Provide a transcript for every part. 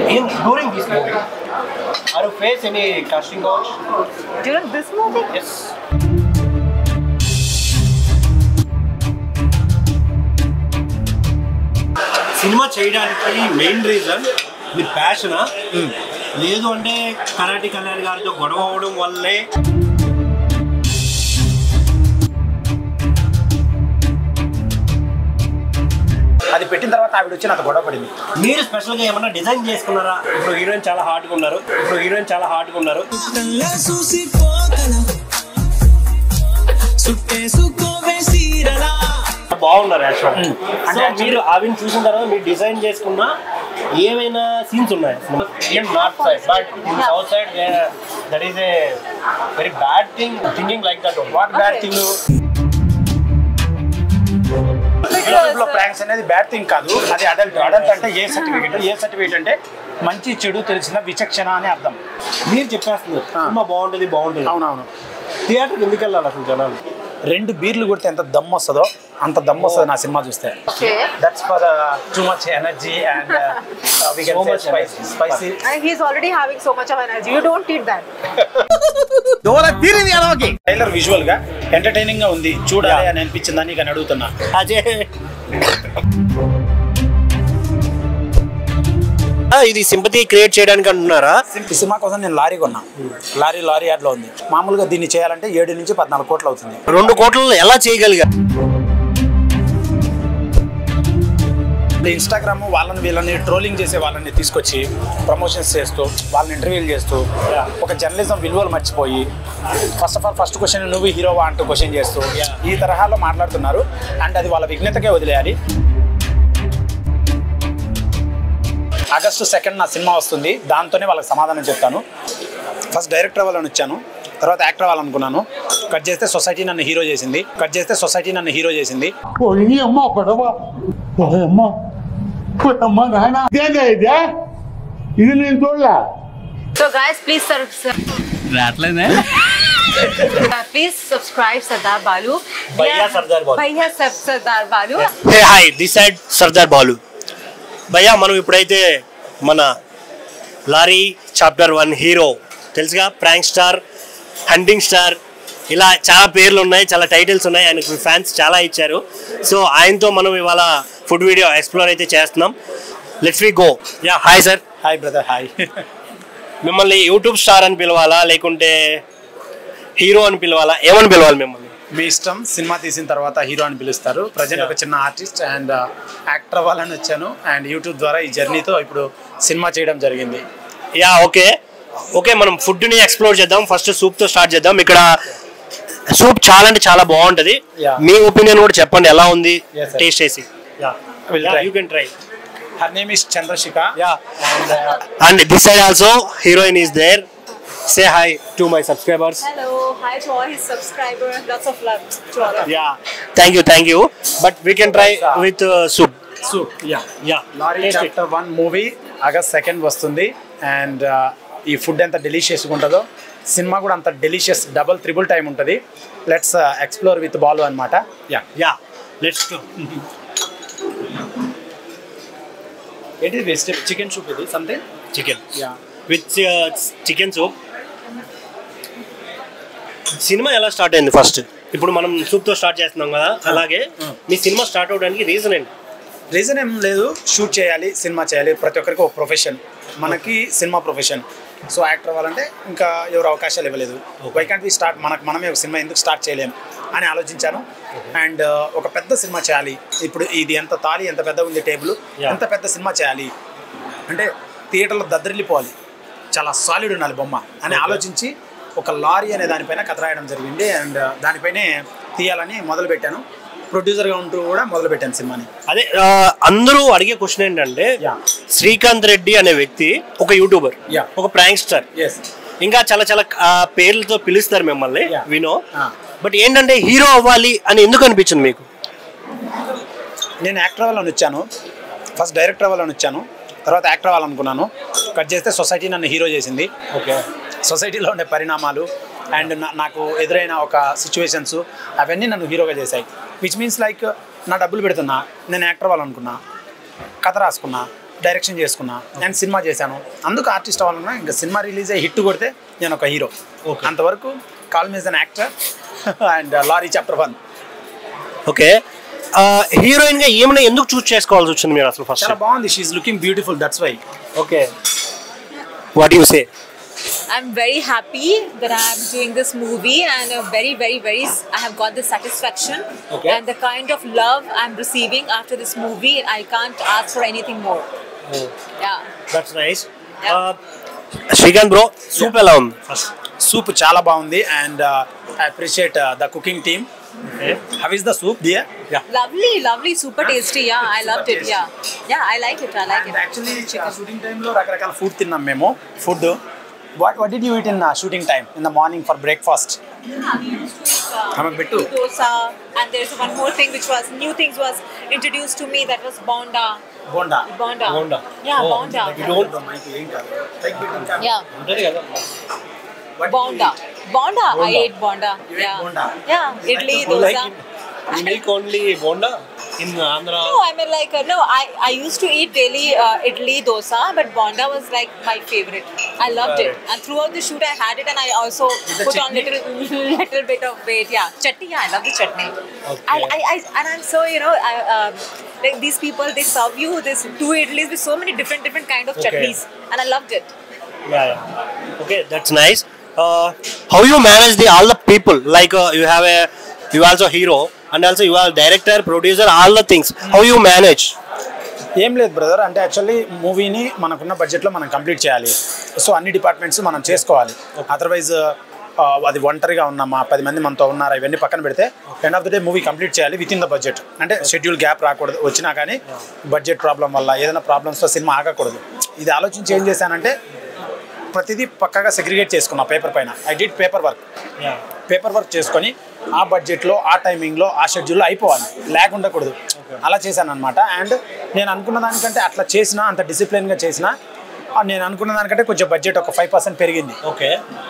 in during this movie. Are you face any casting couch? During this movie? Yes. సినిమా చేయడానికి main reason మీ ప్యాషనా లేదు అంటే కరాటి కళ్యాణ్ గారితో గొడవ అవడం వల్లే అది పెట్టిన తర్వాత ఆవిడ వచ్చి నాతో గొడవ పడింది మీరు స్పెషల్గా ఏమన్నా డిజైన్ చేసుకున్నారా ఇప్పుడు హీరోయిన్ చాలా హార్డ్గా ఉన్నారు ఇప్పుడు హీరోయిన్ చాలా హార్డ్గా ఉన్నారు కళ్ళ చూసిపోగల సుట్టేసుకోవే సీరలా బాగున్నారు యాక్చువల్ అంటే అంటే మీరు ఆవిని చూసిన తర్వాత మీరు డిజైన్ చేసుకున్న ఏమైనా సీన్స్ ఉన్నాయి in north side but in south side that is a very bad thing thinking like that what bad thing YouTube లో ప్రాంక్స్ అనేది బ్యాడ్ థింగ్ కాదు అది అడల్ట్ అడల్ట్ అంటే ఏ సర్టిఫికేట్ ఏ సర్టిఫికేట్ అంటే మంచి చెడు తెలిసిన విచక్షణ అని అర్థం మీరు చెప్పేస్తున్నారు సినిమా బాగుంటుంది బాగుంటుంది అవునవును థియేటర్కి ఎందుకు వెళ్ళాలి అసలు జనాలు రెండు బీర్లు కొడితే ఎంత దమ్ వస్తుందో అంత దమ్ వస్తుంది నా సినిమా చూస్తే Okay. That's for too much energy and we So can much spicy energy. Spicy And he's already having so much of energy. You don't eat that. Trailer visual గా ఎంటర్టైనింగ్ గా ఉంది చూడాలి అని అనిపించిందని ఇక అడుగుతున్నా అదే ఇది సింపతి క్రియేట్ చేయడానికి అంటున్నారా ఈ సినిమా కోసం నేను లారీ కొన్నా లారీ లారీ యాడ్ లో ఉంది మామూలుగా దీన్ని చేయాలంటే ఏడు నుంచి పద్నాలుగు కోట్లు అవుతుంది రెండు కోట్లలో ఎలా చేయగలిగారు ఇన్స్టాగ్రామ్ వాళ్ళని వీళ్ళని ట్రోలింగ్ చేసే వాళ్ళని తీసుకొచ్చి ప్రమోషన్స్ చేస్తూ వాళ్ళని ఇంటర్వ్యూలు చేస్తూ ఒక జర్నలిజం విలువలు మర్చిపోయి first of all first question నువ్వు హీరోవా అంటూ క్వశ్చన్ చేస్తూ ఈ తరహాలో మాట్లాడుతున్నారు అండ్ అది వాళ్ళ విఘ్నతకే వదిలేయాలి ఆగస్టు సెకండ్ నా సినిమా వస్తుంది దాంతోనే వాళ్ళకి సమాధానం చెప్తాను ఫస్ట్ డైరెక్టర్ అవ్వాలని వచ్చాను తర్వాత యాక్టర్ అవ్వాలనుకున్నాను కట్ చేస్తే సొసైటీ నన్ను హీరో చేసింది కట్ చేస్తే సొసైటీ నన్ను హీరో చేసింది పోయి అమ్మ పడవ పోయమ్మ పోయమ్మ నాయన ఇదేనా ఇదే ఇది నేను చూడలే So guys, please sub- sub- Uh, please subscribe Sardar Balu. Bhaiya Yeah. Sardar Balu. Bhaiya Sab- Sardar Balu. Hey hi this side Sardar Balu bhaiya మనం ఇప్పుడైతే మన లారీ చాప్టర్ వన్ హీరో తెలుసుగా ప్రాంక్ స్టార్ హంటింగ్ స్టార్ ఇలా చాలా పేర్లు ఉన్నాయి చాలా టైటిల్స్ ఉన్నాయి ఆయనకు ఫ్యాన్స్ చాలా ఇచ్చారు సో ఆయనతో మనం ఇవాళ ఫుడ్ వీడియో ఎక్స్ప్లోర్ అయితే చేస్తున్నాం let's we go yeah hi sir hi brother hi మిమ్మల్ని యూట్యూబ్ స్టార్ అని పిలవాలా లేకుంటే హీరో అని పిలవాలా ఏమని పిలవాలి మిమ్మల్ని మీ ఇష్టం సినిమా తీసిన తర్వాత హీరో అని పిలుస్తారు ప్రజెంట్ ఒక చిన్న ఆర్టిస్ట్ అండ్ యాక్టర్ అవ్వాలని వచ్చాను అండ్ యూట్యూబ్ ద్వారా ఈ జర్నీతో ఇప్పుడు సినిమా చేయడం జరిగింది యా ఓకే ఓకే మనం ఫుడ్ని ఎక్స్ప్లోర్ చేద్దాం ఫస్ట్ సూప్తో స్టార్ట్ చేద్దాం ఇక్కడ సూప్ చాలా అంటే చాలా బాగుంటది Yeah. మీ ఒపీనియన్ కూడా చెప్పండి ఎలా ఉంది Yes, sir. టేస్ట్ చేసి Will try. You can try her name is Chandrashikha yeah and this side also heroine is there say hi to my subscribers Hello, hi to all his subscribers. Lots of love to all of you. Yeah thank you thank you but we can try with soup soup yeah yeah lorry chapter one movie August second వస్తుంది and ఈ food ఎంత డెలిషియస్గా ఉంటుందో సినిమా కూడా అంత delicious double triple time ఉంటుంది let's explore with Balu అనమాట యా యా లెట్స్ గో ఏంటి వెజిటేబుల్ చికెన్ సూప్ ఇది something chicken yeah with chicken soup సినిమా ఎలా స్టార్ట్ అయింది ఫస్ట్ ఇప్పుడు మనం సూప్తో స్టార్ట్ చేస్తున్నాం కదా అలాగే మీ సినిమా స్టార్ట్ అవడానికి రీజన్ ఏంటి రీజన్ ఏం లేదు షూట్ చేయాలి సినిమా చేయాలి ప్రతి ఒక్కరికి ఒక ప్రొఫెషన్ మనకి సినిమా ప్రొఫెషన్ సో యాక్టర్ అవ్వాలంటే ఇంకా ఎవరు అవకాశాలు ఇవ్వలేదు వై కాంట్ వి స్టార్ట్ మనకు మనమే ఒక సినిమా ఎందుకు స్టార్ట్ చేయలేం అని ఆలోచించాను అండ్ ఒక పెద్ద సినిమా చేయాలి ఇప్పుడు ఇది ఎంత తాలి ఎంత పెద్ద ఉంది టేబుల్ Yeah. ఎంత పెద్ద సినిమా చేయాలి అంటే థియేటర్లో దద్దరిల్లిపోవాలి చాలా సాలిడ్ ఉండాలి బొమ్మ అని ఆలోచించి ఒక లారీ అనే దానిపైన కథ రాయడం జరిగింది అండ్ దానిపైనే తీయాలని మొదలు పెట్టాను ప్రొడ్యూసర్గా ఉంటూ కూడా మొదలు పెట్టాను సినిమాని అదే ఆ, అందరూ అడిగే క్వశ్చన్ ఏంటంటే Yeah. శ్రీకాంత్ రెడ్డి అనే వ్యక్తి ఒక యూట్యూబర్ Yeah. ఒక ప్రాంక్ స్టార్ ఎస్ ఇంకా చాలా చాలా ఆ, పేర్లతో పిలుస్తారు మిమ్మల్ని Yeah. వినో Ah. బట్ ఏంటంటే హీరో అవ్వాలి అని ఎందుకు అనిపించింది మీకు నేను యాక్టర్ అవ్వాలని వచ్చాను ఫస్ట్ డైరెక్టర్ అవ్వాలని వచ్చాను తర్వాత యాక్టర్ అవ్వాలనుకున్నాను కట్ చేస్తే సొసైటీ నన్ను హీరో చేసింది ఓకే సొసైటీలో ఉండే పరిణామాలు అండ్ నాకు ఎదురైన ఒక సిచ్యువేషన్స్ అవన్నీ నన్ను హీరోగా చేశాయి విచ్ మీన్స్ లైక్ నా డబ్బులు పెడుతున్నా నేను యాక్టర్ అవ్వాలనుకున్నా కథ రాసుకున్నా డైరెక్షన్ చేసుకున్నా నేను సినిమా చేశాను అందుకు ఆర్టిస్ట్ అవ్వాలన్నా ఇంకా సినిమా రిలీజ్ అయ్యి హిట్ కొడితే నేను ఒక హీరో అంతవరకు call me as an actor and lorry chapter one okay heroine గా ఏమైనా ఎందుకు చూస్ చేసుకోవాల్సి వచ్చింది మీరు అసలు ఫస్ట్ చాలా బాగుంది she's looking beautiful that's why okay what you say I'm very happy that I'm doing this movie and uh, very, very, very, s- I have got the satisfaction Okay. and the kind of love I'm receiving after this movie. I can't ask for anything more. Yeah. That's nice Srikanth bro soup ఎలా ఉంది first soup చాలా బాగుంది and I appreciate the cooking team how is the soup dear Lovely, lovely, super tasty. Yeah, I loved it. Yeah. Yeah, I like it. I like it. Actually shooting టైంలో రకరకాల food తిన్నాం మేము food what what did you eat in shooting time in the morning for breakfast ఆమెకు పెట్టు Dosa, and there's one more thing which was new things was introduced to me that was bonda. Bonda Bonda. Bonda. Yeah, Oh, bonda. you don't- ఏం కాదు Take bit ఇంకా. Yeah, ఉంటుంది కదా What did you bonda. eat? Bonda. I Bonda. ate bonda. You ate yeah. bonda? Yeah, idli, You like dosa. it? You make only bonda in Andhra. No, I mean like uh, no. I, I used to eat daily uh, idli dosa, but bonda was like my favorite. I loved it, and throughout the shoot I had it, and I also the put on chutney? little little bit of weight. Yeah, chutney. Yeah, I love the chutney. Okay. I, I, I and I'm so you know I, um, like these people they serve you this two idlis with so many different different kind of Okay. chutneys, and I loved it. Yeah, yeah. Okay, that's nice. Uh, how you manage the all the people? Like uh, you have a you also hero and also you are director, producer, all the things. How you manage? ఏం లేదు brother అంటే actually మూవీని మనకున్న బడ్జెట్లో మనం complete చేయాలి so అన్ని departments మనం చేసుకోవాలి అదర్వైజ్ అది ఒంటరిగా ఉన్నామా పది మంది మనతో ఉన్నారా ఇవన్నీ పక్కన పెడితే end of the day movie complete చేయాలి విత్ ఇన్ ద బడ్జెట్ అంటే షెడ్యూల్ గ్యాప్ రాకూడదు వచ్చినా కానీ బడ్జెట్ ప్రాబ్లం వల్ల ఏదైనా ప్రాబ్లమ్స్తో సినిమా ఆగకూడదు ఇది ఆలోచించి ఏం చేశానంటే ప్రతిదీ పక్కగా సెగ్రిగేట్ చేసుకున్నా పేపర్ పైన I did paper work Yeah. Paper work చేసుకొని ఆ బడ్జెట్లో ఆ టైమింగ్లో ఆ షెడ్యూల్లో అయిపోవాలి ల్యాగ్ ఉండకూడదు అలా చేశాను అనమాట అండ్ నేను అనుకున్న దానికంటే అట్లా చేసినా అంత డిసిప్లిన్గా చేసినా ఆ నేను అనుకున్న దానికంటే కొంచెం బడ్జెట్ ఒక ఫైవ్ పర్సెంట్ పెరిగింది ఓకే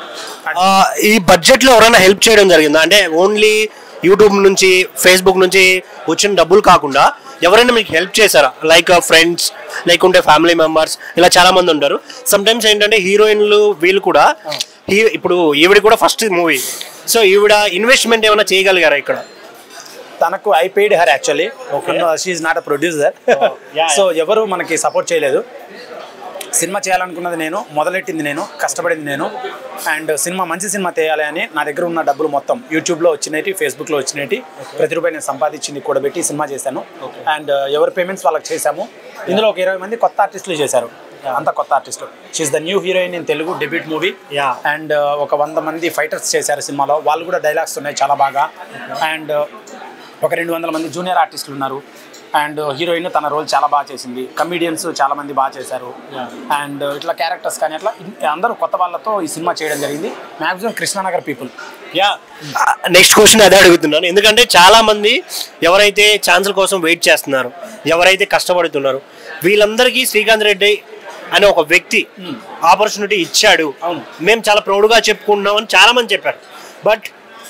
ఈ బడ్జెట్ లో ఎవరైనా హెల్ప్ చేయడం జరిగిందా అంటే ఓన్లీ యూట్యూబ్ నుంచి ఫేస్బుక్ నుంచి వచ్చిన డబ్బులు కాకుండా ఎవరైనా మీకు హెల్ప్ చేశారా లైక్ ఫ్రెండ్స్ లేకుంటే ఫ్యామిలీ మెంబర్స్ ఇలా చాలా మంది ఉంటారు సమ్ టైమ్స్ ఏంటంటే హీరోయిన్లు వీళ్ళు కూడా హీ ఇప్పుడు ఈవిడ కూడా ఫస్ట్ మూవీ సో ఈవిడ ఇన్వెస్ట్మెంట్ ఏమైనా చేయగలిగారా ఇక్కడ తనకు I paid her actually she's not a producer yeah. So ఎవరు మనకి సపోర్ట్ చేయలేదు సినిమా చేయాలనుకున్నది నేను మొదలెట్టింది నేను కష్టపడింది నేను అండ్ సినిమా మంచి సినిమా తీయాలి అని నా దగ్గర ఉన్న డబ్బులు మొత్తం యూట్యూబ్లో వచ్చినవి ఫేస్బుక్లో వచ్చినవి ప్రతి రూపాయి నేను సంపాదించింది కూడబెట్టి సినిమా చేశాను అండ్ ఎవరి పేమెంట్స్ వాళ్ళకి చేశాము ఇందులో ఒక ఇరవై మంది కొత్త ఆర్టిస్టులు చేశారు అంత కొత్త ఆర్టిస్టులు she's the new heroine in Telugu debut movie Yeah. And ఒక వంద మంది ఫైటర్స్ చేశారు సినిమాలో వాళ్ళు కూడా డైలాగ్స్ ఉన్నాయి చాలా బాగా అండ్ ఒక రెండు వందల మంది జూనియర్ ఆర్టిస్టులు ఉన్నారు అండ్ హీరోయిన్ తన రోల్ చాలా బాగా చేసింది కమిడియన్స్ చాలా మంది బాగా చేశారు అండ్ ఇట్లా క్యారెక్టర్స్ కానీ అట్లా ఇన్- అందరూ కొత్త వాళ్ళతో ఈ సినిమా చేయడం జరిగింది maximum Krishnanagar people yeah next question అదే అడుగుతున్నాను ఎందుకంటే చాలా మంది ఎవరైతే ఛాన్సుల కోసం వెయిట్ చేస్తున్నారు ఎవరైతే కష్టపడుతున్నారు వీళ్ళందరికీ శ్రీకాంత్ రెడ్డి అనే ఒక వ్యక్తి ఆపర్చునిటీ ఇచ్చాడు అవును. మేము చాలా ప్రౌడ్గా చెప్పుకుంటున్నామని చాలా మంది చెప్పారు బట్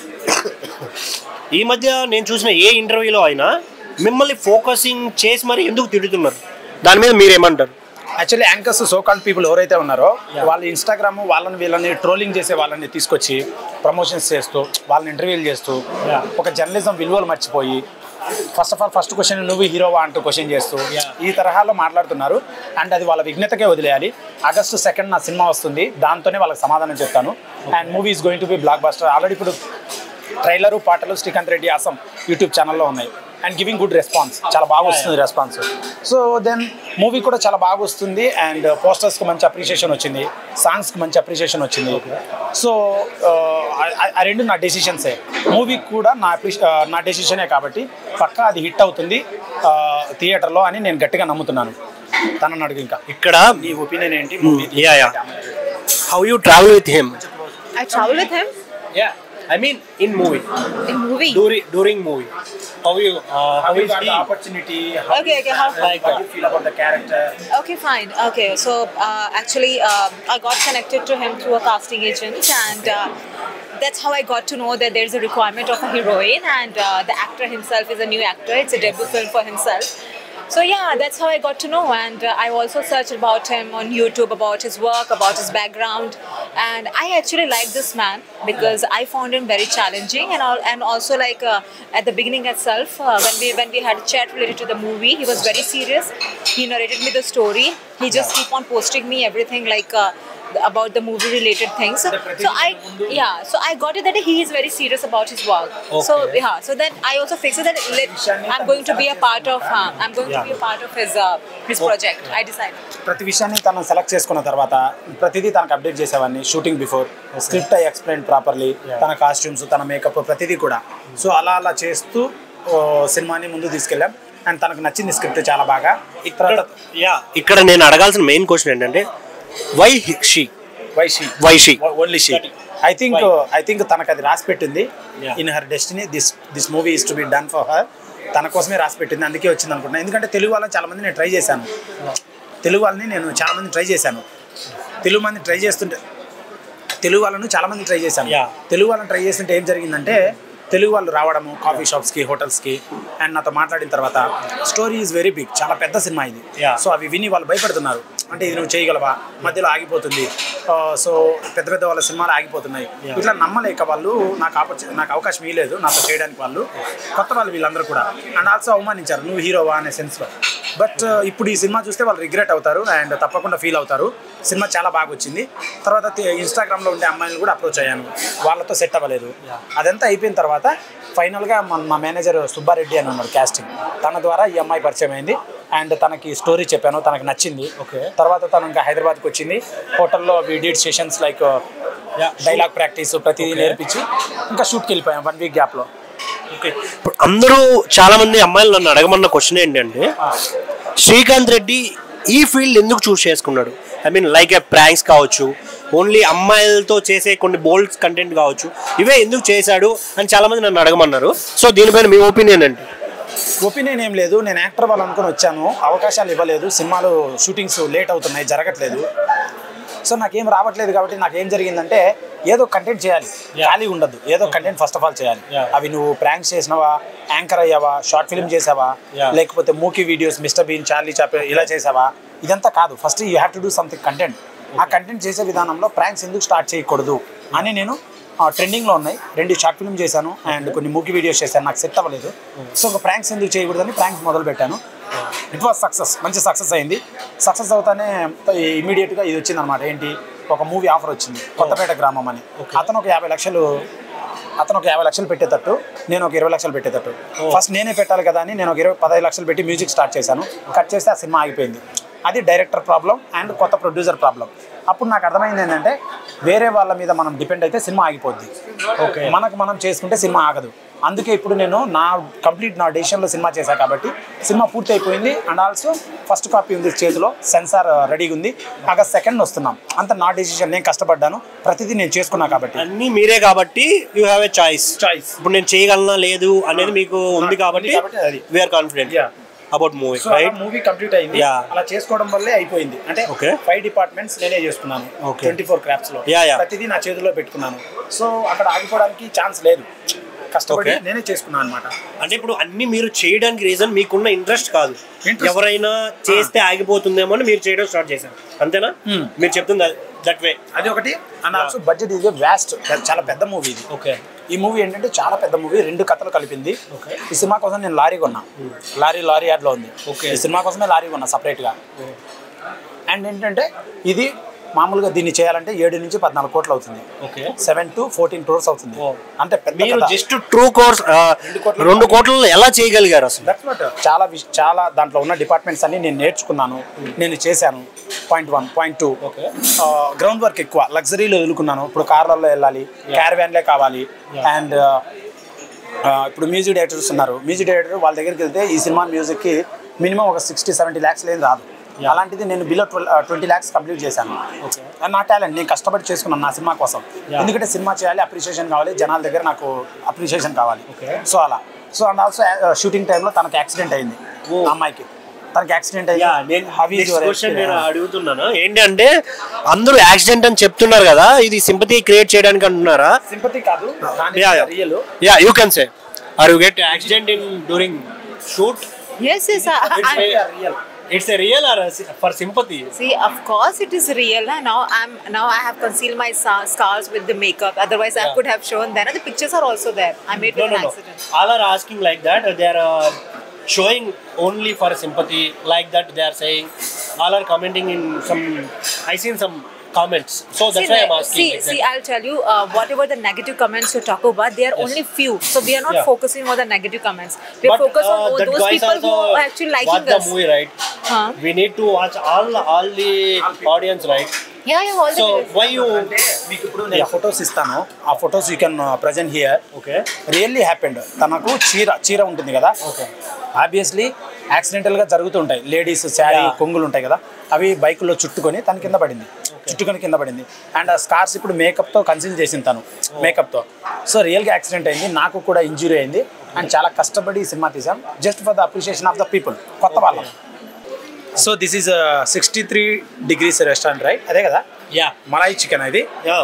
ఈ మధ్య నేను చూసిన ఏ ఇంటర్వ్యూలో అయినా మిమ్మల్ని ఫోకసింగ్ చేసి మరి ఎందుకు తిడుతున్నారు దాని మీద మీరేమంటారు యాక్చువల్లీ యాంకర్స్ సోకాల్డ్ పీపుల్ ఎవరైతే ఉన్నారో వాళ్ళు ఇన్స్టాగ్రామ్ వాళ్ళని వీళ్ళని ట్రోలింగ్ చేసే వాళ్ళని తీసుకొచ్చి ప్రమోషన్స్ చేస్తూ వాళ్ళని ఇంటర్వ్యూలు చేస్తూ ఒక జర్నలిజం విలువలు మర్చిపోయి first of all first question నువ్వు హీరోవా అంటూ క్వశ్చన్ చేస్తూ ఈ తరహాలో మాట్లాడుతున్నారు అండ్ అది వాళ్ళ విఘ్నతకే వదిలేయాలి ఆగస్టు సెకండ్ నా సినిమా వస్తుంది దాంతోనే వాళ్ళకి సమాధానం చెప్తాను and movie is going to be blockbuster already ఇప్పుడు ట్రైలరు పాటలు శ్రీకాంత్ రెడ్డి ఆసం యూట్యూబ్ ఛానల్లో ఉన్నాయి అండ్ గివింగ్ గుడ్ రెస్పాన్స్ చాలా బాగా వస్తుంది రెస్పాన్స్ సో దెన్ మూవీ కూడా చాలా బాగా వస్తుంది అండ్ పోస్టర్స్కి మంచి అప్రిషియేషన్ వచ్చింది సాంగ్స్కి మంచి అప్రిషియేషన్ వచ్చింది సో ఆ రెండు నా డెసిషన్సే మూవీ కూడా నా appreci- ఆ, నా డెసిషనే కాబట్టి పక్కా అది హిట్ అవుతుంది థియేటర్లో అని నేను గట్టిగా నమ్ముతున్నాను తనని అడుగు ఇంకా ఇక్కడ నీ ఒపీనియన్ ఏంటి movie yeah yeah how you travel with him I travel with him yeah I mean in movie in movie. During during movie how you how is he opportunity Okay, okay, how- Like that. Feel about the character Okay, fine. Okay, so uh, actually, uh, I got connected to him through a casting agent, and uh, that's how I got to know that there's a requirement of a heroine, and uh, the actor himself is a new actor. It's a debut film for himself. So yeah, that's how I got to know, and uh, I also searched about him on YouTube about his work, about his background, and I actually like this man because I found him very challenging, and all, and also like uh, at the beginning itself, uh, when we when we had a chat related to the movie, he was very serious. He narrated me the story. He just keep on posting me everything like. Uh, about the movie related things so i yeah so i got it that he is very serious about his work so Okay. yeah so then i also fixed it that let, i'm going to be a part of uh, i'm going to be a part of his uh, his project i decided ప్రతి విషయాన్ని తను select చేసుకున్న తర్వాత ప్రతిదీ తనకు update చేసేవాడిని shooting before script I explain properly తన costumes తన మేకప్ ప్రతిదీ కూడా సో అలా అలా చేస్తూ ఓ, సినిమాని ముందు తీసుకెళ్ళాం అండ్ తనకు నచ్చింది స్క్రిప్ట్ చాలా బాగా ఇక్కడ యా ఇక్కడ నేను అడగాల్సిన మెయిన్ క్వశ్చన్ ఏంటంటే why she why she why she only she I think I think తనకు అది రాసి పెట్టింది Yeah. In her destiny this this movie is to be done for her తన కోసమే రాసి పెట్టింది అందుకే వచ్చింది అనుకుంటున్నాను ఎందుకంటే తెలుగు వాళ్ళని చాలా మంది నేను ట్రై చేశాను తెలుగు వాళ్ళని నేను చాలా మంది ట్రై చేశాను తెలుగు మంది ట్రై చేస్తుంటే తెలుగు వాళ్ళను చాలా మంది ట్రై చేశాను Yeah. తెలుగు వాళ్ళని ట్రై చేస్తుంటే ఏం జరిగిందంటే తెలుగు వాళ్ళు రావడము కాఫీ షాప్స్కి హోటల్స్కి అండ్ నాతో మాట్లాడిన తర్వాత స్టోరీ ఈజ్ వెరీ బిగ్ చాలా పెద్ద సినిమా ఇది Yeah. సో అవి విని వాళ్ళు భయపడుతున్నారు అంటే ఇది నువ్వు చేయగలవా మధ్యలో ఆగిపోతుంది సో పెద్ద పెద్ద వాళ్ళ సినిమాలు ఆగిపోతున్నాయి ఇట్లా నమ్మలేక వాళ్ళు నాకు ఆపర్చు నాకు అవకాశం ఇవ్వలేదు నాతో చేయడానికి వాళ్ళు కొత్త వాళ్ళు వీళ్ళందరూ కూడా అండ్ ఆల్సో అవమానించారు నువ్వు హీరోవా అనే సెన్స్లో బట్ ఇప్పుడు ఈ సినిమా చూస్తే వాళ్ళు రిగ్రెట్ అవుతారు అండ్ తప్పకుండా ఫీల్ అవుతారు సినిమా చాలా బాగా వచ్చింది తర్వాత ఇన్స్టాగ్రామ్లో ఉండే అమ్మాయిలు కూడా అప్రోచ్ అయ్యాను వాళ్ళతో సెట్ అవ్వలేదు అదంతా అయిపోయిన తర్వాత ఫైనల్గా మన మా మేనేజర్ సుబ్బారెడ్డి అని ఉన్నాడు క్యాస్టింగ్ తన ద్వారా ఈ అమ్మాయి పరిచయం అయింది అండ్ తనకి స్టోరీ చెప్పాను తనకు నచ్చింది Okay. తర్వాత తను ఇంకా హైదరాబాద్కి వచ్చింది హోటల్లో did sessions like dialogue practice ప్రతిదీ నేర్పించి ఇంకా షూట్కి వెళ్ళిపోయాం వన్ వీక్ గ్యాప్లో ఓకే ఇప్పుడు అందరూ చాలా మంది అమ్మాయిలు నన్ను అడగమన్న క్వశ్చన్ ఏంటంటే శ్రీకాంత్ రెడ్డి ఈ ఫీల్డ్ ఎందుకు చూస్ చేసుకున్నాడు I mean like a pranks కావచ్చు ఓన్లీ అమ్మాయిలతో చేసే కొన్ని బోల్డ్ కంటెంట్ కావచ్చు ఇవే ఎందుకు చేశాడు అని చాలా మంది నన్ను అడగమన్నారు సో దీనిపైన మీ ఒపీనియన్ ఏంటి ఒపీనియన్ ఏం లేదు నేను యాక్టర్ వాళ్ళు అనుకుని వచ్చాను అవకాశాలు ఇవ్వలేదు సినిమాలు షూటింగ్స్ లేట్ అవుతున్నాయి జరగట్లేదు సో నాకేం రావట్లేదు కాబట్టి నాకు ఏం జరిగిందంటే ఏదో కంటెంట్ చేయాలి ఖాళీ ఉండదు ఏదో కంటెంట్ ఫస్ట్ ఆఫ్ ఆల్ చేయాలి Yeah. అవి నువ్వు ప్రాంక్స్ చేసినావా యాంకర్ అయ్యావా షార్ట్ ఫిల్మ్ చేసావా Yeah. లేకపోతే మూకీ videos Mister Bean Charlie Chap ఇలా చేసావా ఇదంతా కాదు first you have to do something content ఆ కంటెంట్ చేసే విధానంలో ప్రాంక్స్ ఎందుకు స్టార్ట్ చేయకూడదు అని నేను ట్రెండింగ్లో ఉన్నాయి రెండు షార్ట్ ఫిల్మ్ చేశాను అండ్ కొన్ని మూకీ వీడియోస్ చేశాను నాకు సెట్ అవ్వలేదు సో ఒక ప్రాంక్స్ ఎందుకు చేయకూడదని ప్రాంక్స్ మొదలు పెట్టాను ఇట్ వాస్ సక్సెస్ మంచి సక్సెస్ అయింది సక్సెస్ అవుతానే ఇమీడియట్గా ఇది వచ్చింది అనమాట ఏంటి ఒక మూవీ ఆఫర్ వచ్చింది కొత్తపేట గ్రామం అని అతను ఒక యాభై లక్షలు అతను ఒక యాభై లక్షలు పెట్టేటట్టు నేను ఒక ఇరవై లక్షలు పెట్టేటట్టు ఫస్ట్ నేనే పెట్టాలి కదా అని నేను ఒక ఇరవై పదహైదు లక్షలు పెట్టి మ్యూజిక్ స్టార్ట్ చేశాను కట్ చేస్తే ఆ సినిమా ఆగిపోయింది అది డైరెక్టర్ ప్రాబ్లం అండ్ కొత్త ప్రొడ్యూసర్ ప్రాబ్లం అప్పుడు నాకు అర్థమైంది ఏంటంటే వేరే వాళ్ళ మీద మనం డిపెండ్ అయితే సినిమా ఆగిపోద్ది ఓకే మనకు మనం చేసుకుంటే సినిమా ఆగదు అందుకే ఇప్పుడు నేను నా కంప్లీట్ నా డెసిషన్లో సినిమా చేశాను కాబట్టి సినిమా పూర్తి అయిపోయింది అండ్ ఆల్సో ఫస్ట్ కాపీ ఉంది చేతిలో సెన్సార్ రెడీగా ఉంది ఆగస్ట్ సెకండ్ వస్తున్నాం అంత నా డెసిషన్ నేను కష్టపడ్డాను ప్రతిదీ నేను చేసుకున్నా కాబట్టి అన్నీ మీరే కాబట్టి you have a choice Choice. ఇప్పుడు నేను చేయగలనా లేదు అనేది మీకు ఉంది కాబట్టి కాబట్టి అది. We're confident Yeah. About movie so right movie complete అయింది Yeah. అలా చేసుకోవడం వల్లే అయిపోయింది అంటే Okay. ఫైవ్ డిపార్ట్మెంట్స్ నేనే చేసుకున్నాను Okay. ట్వంటీ ఫోర్ క్రాఫ్ట్స్ లో Yeah, yeah. ప్రతిదీ నా చేతిలో పెట్టుకున్నాను సో అక్కడ ఆగిపోవడానికి ఛాన్స్ లేదు కష్టపడి Okay. నేనే చేసుకున్నాను అనమాట అంటే ఇప్పుడు అన్ని మీరు చేయడానికి రీజన్ మీకున్న ఇంట్రెస్ట్ కాదు Interest. ఎవరైనా చేస్తే ఆగిపోతుందేమో అని మీరు చేయడం స్టార్ట్ చేశారు అంతేనా Hmm. మీరు చెప్తుంది దట్ వే అది ఒకటి అండ్ ఆల్సో బడ్జెట్ ఇది వ్యాస్ట్ చాలా పెద్ద మూవీ ఇది ఓకే ఈ మూవీ ఏంటంటే చాలా పెద్ద మూవీ రెండు కథలు కలిపింది Okay. ఈ సినిమా కోసం నేను లారీ కొన్నా లారీ లారీ యాడ్లో ఉంది Okay. ఈ సినిమా కోసమే లారీ కొన్నా సపరేట్గా అండ్ ఏంటంటే ఇది మామూలుగా దీన్ని చేయాలంటే ఏడు నుంచి పద్నాలుగు కోట్లు అవుతుంది okay seven to fourteen crores అవుతుంది Oh. అంటే పెద్ద మీరు కథ. జస్ట్ ట్రూ కోర్స్ కోట్ల రెండు కోట్లలో ఎలా చేయగలిగారు అసలు That's what, చాలా విష- చాలా దాంట్లో ఉన్న డిపార్ట్మెంట్స్ అన్ని నేను నేర్చుకున్నాను నేను చేశాను point one point two Okay. Ground work ఎక్కువ లగ్జరీలో వదులుకున్నాను ఇప్పుడు కార్లలో వెళ్ళాలి క్యారవాన్లే కావాలి అండ్ ఇప్పుడు మ్యూజిక్ డైరెక్టర్స్ ఉన్నారు మ్యూజిక్ డైరెక్టర్ వాళ్ళ దగ్గరికి వెళ్తే ఈ సినిమా మ్యూజిక్కి మినిమం ఒక సిక్స్టీ సెవెంటీ ల్యాక్స్ లేని రాదు అలాంటిది నేను below twelve twenty lakhs complete చేశాను అది నా టాలెంట్ నేను కష్టపడి చేసుకున్నాను నా సినిమా కోసం ఎందుకంటే సినిమా చేయాలి అప్రిషియేషన్ కావాలి జనాల దగ్గర నాకు అప్రిషియేషన్ కావాలి సో అలా సో అండ్ ఆల్సో షూటింగ్ టైంలో తనకి యాక్సిడెంట్ అయింది ఆ అమ్మాయికి తనకి యాక్సిడెంట్ యా అయ్యి నేను How is your క్వశ్చన్ నేను experience? అడుగుతున్నాను ఏంటి అంటే అందరూ యాక్సిడెంట్ అని చెప్తున్నారు కదా ఇది సింపతి క్రియేట్ చేయడానికి అంటున్నారా సింపతి కాదు Yeah, yeah. Real yeah you can say are you get accident in during shoot Yes, yes. I, It's I, a, it's a real or a, for sympathy? See, of course it is real. na. Now I'm now I have concealed my sa- scars with the makeup. Otherwise, I Yeah. could have shown them. And the pictures are also there. I made No, with no, an no. accident. All are asking like that. They are uh, showing only for sympathy. Like that, they are saying. All are commenting in some. I seen some comments. So that's see, why I'm like- asking. see, exactly. see, I'll tell you, uh, whatever the negative comments you talk about, they are Yes. only few. So we are not Yeah. focusing on the negative comments. We But, focus on uh, all that those guys people who also are actually liking watch the us. movie, right? Huh? We need to watch all all the audience, right? Yeah, yeah, all the So videos. why you? అంటే మీకు ఇప్పుడు నేను photos ఇస్తాను ఆ photos you can present here Okay. Really happened తనకు చీర చీర ఉంటుంది కదా Okay. ఆబ్వియస్లీ యాక్సిడెంటల్గా జరుగుతుంటాయి లేడీస్ శారీ Yeah. కొంగులు ఉంటాయి కదా అవి బైకులో చుట్టుకొని తన కింద పడింది చుట్టుకొని కింద పడింది అండ్ ఆ స్కార్స్ ఇప్పుడు మేకప్తో కన్సిల్ చేసింది తను మేకప్తో సో రియల్గా యాక్సిడెంట్ అయింది నాకు కూడా ఇంజురీ అయింది అండ్ చాలా కష్టపడి ఈ సినిమా తీసాం just for the appreciation of the people కొత్త వాళ్ళం so this is sixty three degrees restaurant right అదే కదా Yeah. మలాయి చికెన్ ఇది Yeah.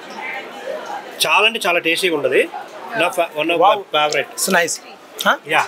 చాలా అంటే చాలా టేస్టీగా ఉంటుంది నా one of my Wow. Favourite so nice yeah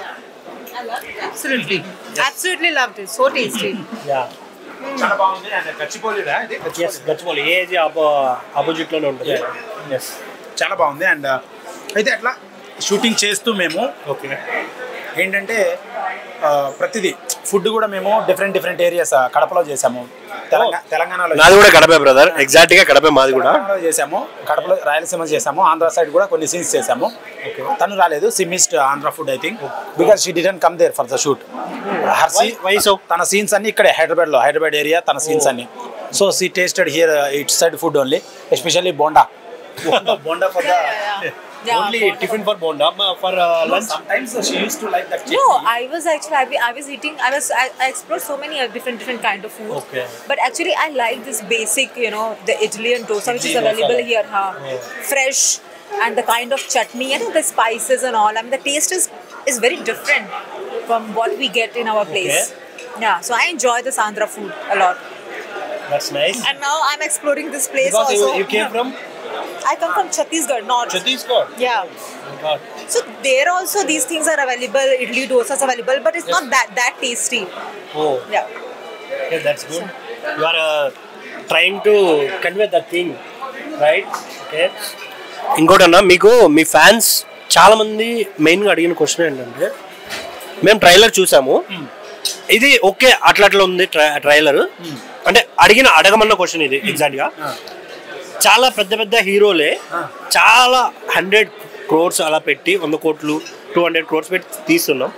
Absolutely. Absolutely loved it. So tasty. యా చాలా బాగుంది అండ్ గచ్చిపోలేదా ఇది ఎస్ గచ్చిపోలి ఏజ్ ఆపోజిట్ లోనే ఉంటుంది ఎస్ చాలా బాగుంది అండ్ అయితే అట్లా షూటింగ్ చేస్తూ మేము ఓకే ఏంటంటే ఆ, ప్రతిదీ ఫుడ్ కూడా మేము డిఫరెంట్ డిఫరెంట్ ఏరియాస్ కడపలో చేసాము తెలంగాణ తెలంగాణలో నాది కూడా కడపే బ్రదర్ ఎగ్జాక్ట్ గా కడపే మాది కూడా తెలంగాణలో చేసాము కడపలో రాయలసీమ చేసాము ఆంధ్ర సైడ్ కూడా కొన్ని సీన్స్ చేసాము తను రాలేదు she missed Andhra food I think because she didn't come there for the shoot her Why- why so? తన సీన్స్ అన్ని ఇక్కడే హైదరాబాద్ లో హైదరాబాద్ ఏరియా తన సీన్స్ అన్ని so she tasted here it side food only especially bonda bonda for the Yeah, yeah. Yeah, only Bonda. Tiffin for bonda for lunch sometimes she used to like that No, I was actually I, wa- I was eating I was I, I explored so many uh, different different kind of food. Okay. But actually I like this basic, you know, the idli and dosa which is Idli, available dosa. here, huh? Yeah. Fresh and the kind of chutney and the spices and all. I mean the taste is is very different from what we get in our place. Yeah, so I enjoy this Andhra food a lot. That's nice And now I'm exploring this place because also. You came from I come from Chhattisgarh, North. Chhattisgarh Yeah. God. So there also these things are available, idli dosas available, but it's not that that tasty. Oh, Yeah. yeah, that's good. You are uh, trying to convey that thing, right? Okay. ఇంకోటి అన్న మీకు మీ fans చాలా మంది మెయిన్గా అడిగిన question ఏంటంటే మేము trailer చూసాము ఇది ఓకే అట్లా అట్లా ఉంది ట్రైలర్ అంటే అడిగిన అడగమన్న క్వశ్చన్ ఇది ఎగ్జాక్ట్ గా చాలా పెద్ద పెద్ద హీరోలే చాలా హండ్రెడ్ క్రోర్స్ అలా పెట్టి వంద కోట్లు టూ హండ్రెడ్ క్రోర్స్ పెట్టి తీస్తున్నాం